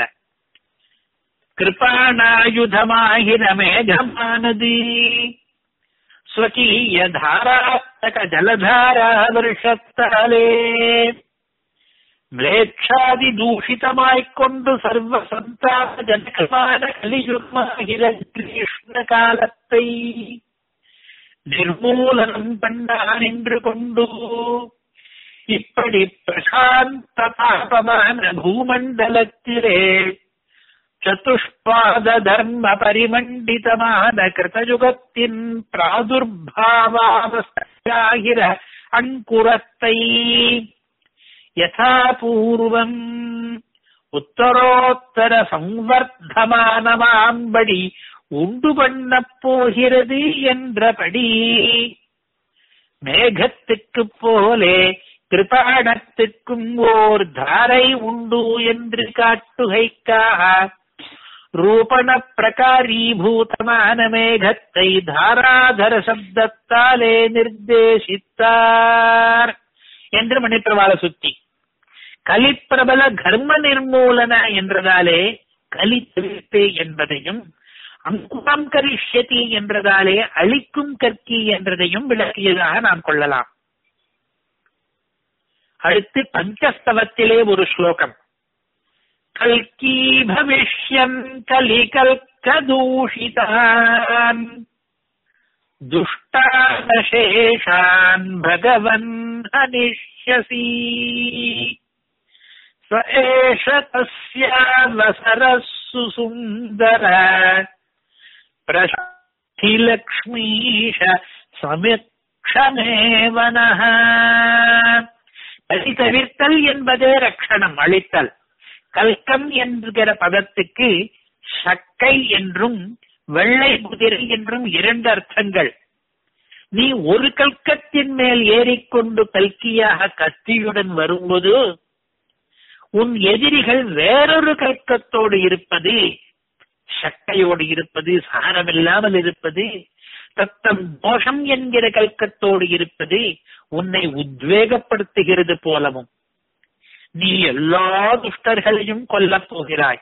கிருபாணாயுதமாகிற மேகமானது ஸ்வகீய தாராத்தக ஜலதாரா வருஷத்தாலே മ്ലേച്ഛാദി ദൂഷിതമായിക്കൊണ്ട് സർവസന്താപ ജനകமான கலியுகமாகிற கிருஷ்ணகாலத்தை நிர்மூலனம் பண்ணான் என்று கொண்டு இப்படி பிரசாந்த தாபமான பூமண்டலத்திலே சதுஷ்பாத தர்ம பரிமண்டிதமான கிருதயுகத்தின் பிராதுர்பாவாவஸ்தாகிற அங்குரத்தை யதா பூர்வம் உத்தரோத்தர சம்வர்த்தமானமாம்படி உண்டு பண்ணப் போகிறது என்றபடி மேகத்துக்குப் போலே கிருபாணத்துக்கும் ஓர் தாரை உண்டு என்று காட்டுகைக்காக ரூபண பிரகாரீபூதமான மேகத்தை தாராதர சப்தத்தாலே நிர்தேசித்தார் என்று மணிப்பிரவாள சுத்தி கலிப்பிரபல கர்ம நிர்மூலன என்றதாலே கலி தவிர்ப்பு என்பதையும் அங்குரம் கரிஷ்யதி என்றதாலே அழிக்கும் கற்கி என்றதையும் விளக்கியதாக நாம் கொள்ளலாம் அடுத்து பஞ்சஸ்தவத்திலே ஒரு ஸ்லோகம் கல்கி பவிஷ்யன் கலி கல்கதூஷிதான் துஷ்டானசேஷான் பகவன் அனிஷ்யசி स एष तस्यावसरः सुसुन्दर பிரஷ்டிலக்ஷ்மீஷ சமிக்ஷமேவ நः பலி தவிர்த்தல் என்பதே ரக்ஷணம் அழித்தல் கல்கம் என்கிற பதத்துக்கு சக்கை என்றும் வெள்ளை குதிரை என்றும் இரண்டு அர்த்தங்கள் நீ ஒரு கல்கத்தின் மேல் ஏறிக்கொண்டு கல்கியாக கத்தியுடன் வரும்போது உன் எதிரிகள் வேறொரு கல்கத்தோடு இருப்பது சக்கையோடு இருப்பது சாரமில்லாமல் இருப்பது தத்தம் தோஷம் என்கிற கல்கத்தோடு இருப்பது உன்னை உத்வேகப்படுத்துகிறது போலவும் நீ எல்லா துஷ்டர்களையும் கொல்லப் போகிறாய்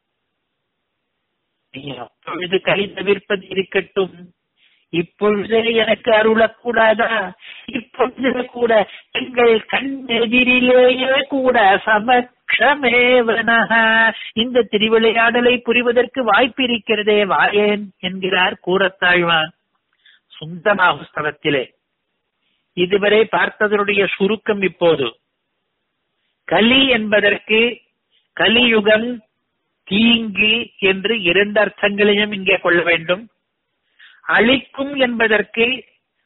நீ அப்பொழுது கை தவிர்ப்பது இருக்கட்டும் இப்பொழுதே எனக்கு அருளக்கூடாதா இப்பொழுது கூட எங்கள் கண் எதிரிலேயே கூட சமக்ஷமேவனக இந்த திருவிளையாடலை புரிவதற்கு வாய்ப்பு இருக்கிறதே வாயேன் என்கிறார் கூறத்தாழ்வான் சுந்தமாகுஸ்தவத்திலே இதுவரை பார்த்ததனுடைய சுருக்கம் இப்போது கலி என்பதற்கு கலியுகம் தீங்கு என்று இரண்டு அர்த்தங்களையும் இங்கே கொள்ள வேண்டும் அழிக்கும் என்பதற்கு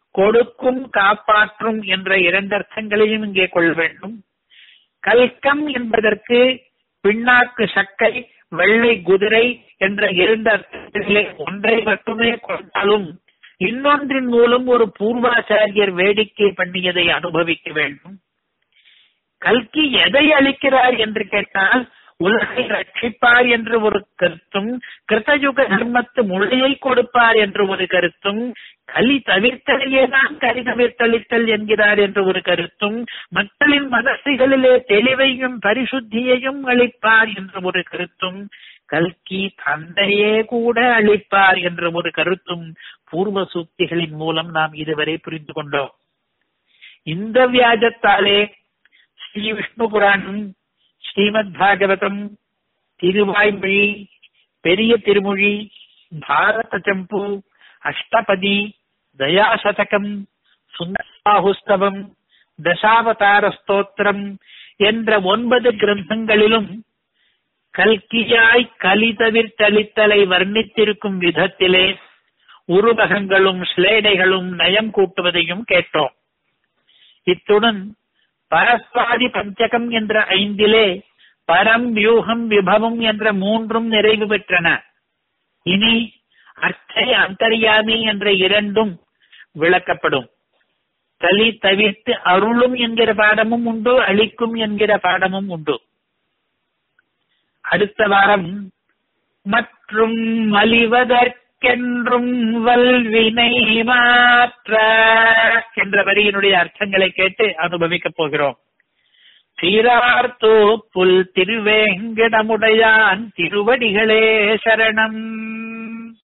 கொடுக்கும் காப்பாற்றும் என்ற இரண்டு அர்த்தங்களையும் இங்கே கொள்ள வேண்டும் கல்கம் என்பதற்கு பின்னாக்கு சக்கை வெள்ளை குதிரை என்ற இரண்டு அர்த்தங்களிலே ஒன்றை மட்டுமே கொண்டாலும் இன்னொன்றின் மூலம் ஒரு பூர்வாச்சாரியர் வேடிக்கை பண்ணியதை அனுபவிக்க வேண்டும் கல்கி எதை அளிக்கிறார் என்று கேட்டால் உலகை ரட்சிப்பார் என்று ஒரு கருத்தும் கிருத்தயுக தர்மத்து முளையை கொடுப்பார் என்று ஒரு கருத்தும் கலி தவிர்த்தலையே தான் கலி தவிர்த்தளித்தல் என்கிறார் என்று ஒரு கருத்தும் மக்களின் மனசுகளிலே தெளிவையும் பரிசுத்தியையும் அளிப்பார் என்ற ஒரு கருத்தும் கல்கி தந்தையே கூட அளிப்பார் என்ற ஒரு கருத்தும் பூர்வ சூக்திகளின் மூலம் நாம் இதுவரை புரிந்து கொண்டோம் இந்த வியாஜத்தாலே ஸ்ரீ விஷ்ணு புராணம் ஸ்ரீமத் பாகவதம் திருவாய்மொழி பெரிய திருமொழி பாரத சம்பு அஷ்டபதி தயாசதகம் சுந்தராகுஸ்தவம் தசாவதார ஸ்தோத்திரம் என்ற ஒன்பது கிரந்தங்களிலும் கல்கியாய் கலி தவிர்த்தளித்தலை வர்ணித்திருக்கும் விதத்திலே உருவகங்களும் ஸ்லேடைகளும் நயம் கூட்டுவதையும் கேட்டோம் இத்துடன் பரஸ்வாதி பஞ்சகம் என்ற ஐந்திலே பரம் வியூகம் விபவம் என்ற மூன்றும் நிறைவு பெற்றன இனி அர்த்தை அந்தர்யாமி என்ற இரண்டும் விளக்கப்படும் கலி தவிர்த்து அருளும் என்கிற பாடமும் உண்டு அளிக்கும் என்கிற பாடமும் உண்டு அடுத்த வாரம் மற்றும் மலிவதற்கென்றும் வல்வினை மாற்ற என்ற வரியினுடைய அர்த்தங்களை கேட்டு அனுபவிக்கப் போகிறோம் சீரார்த்தோ புல் திருவேங்கடமுடையான் திருவடிகளே சரணம்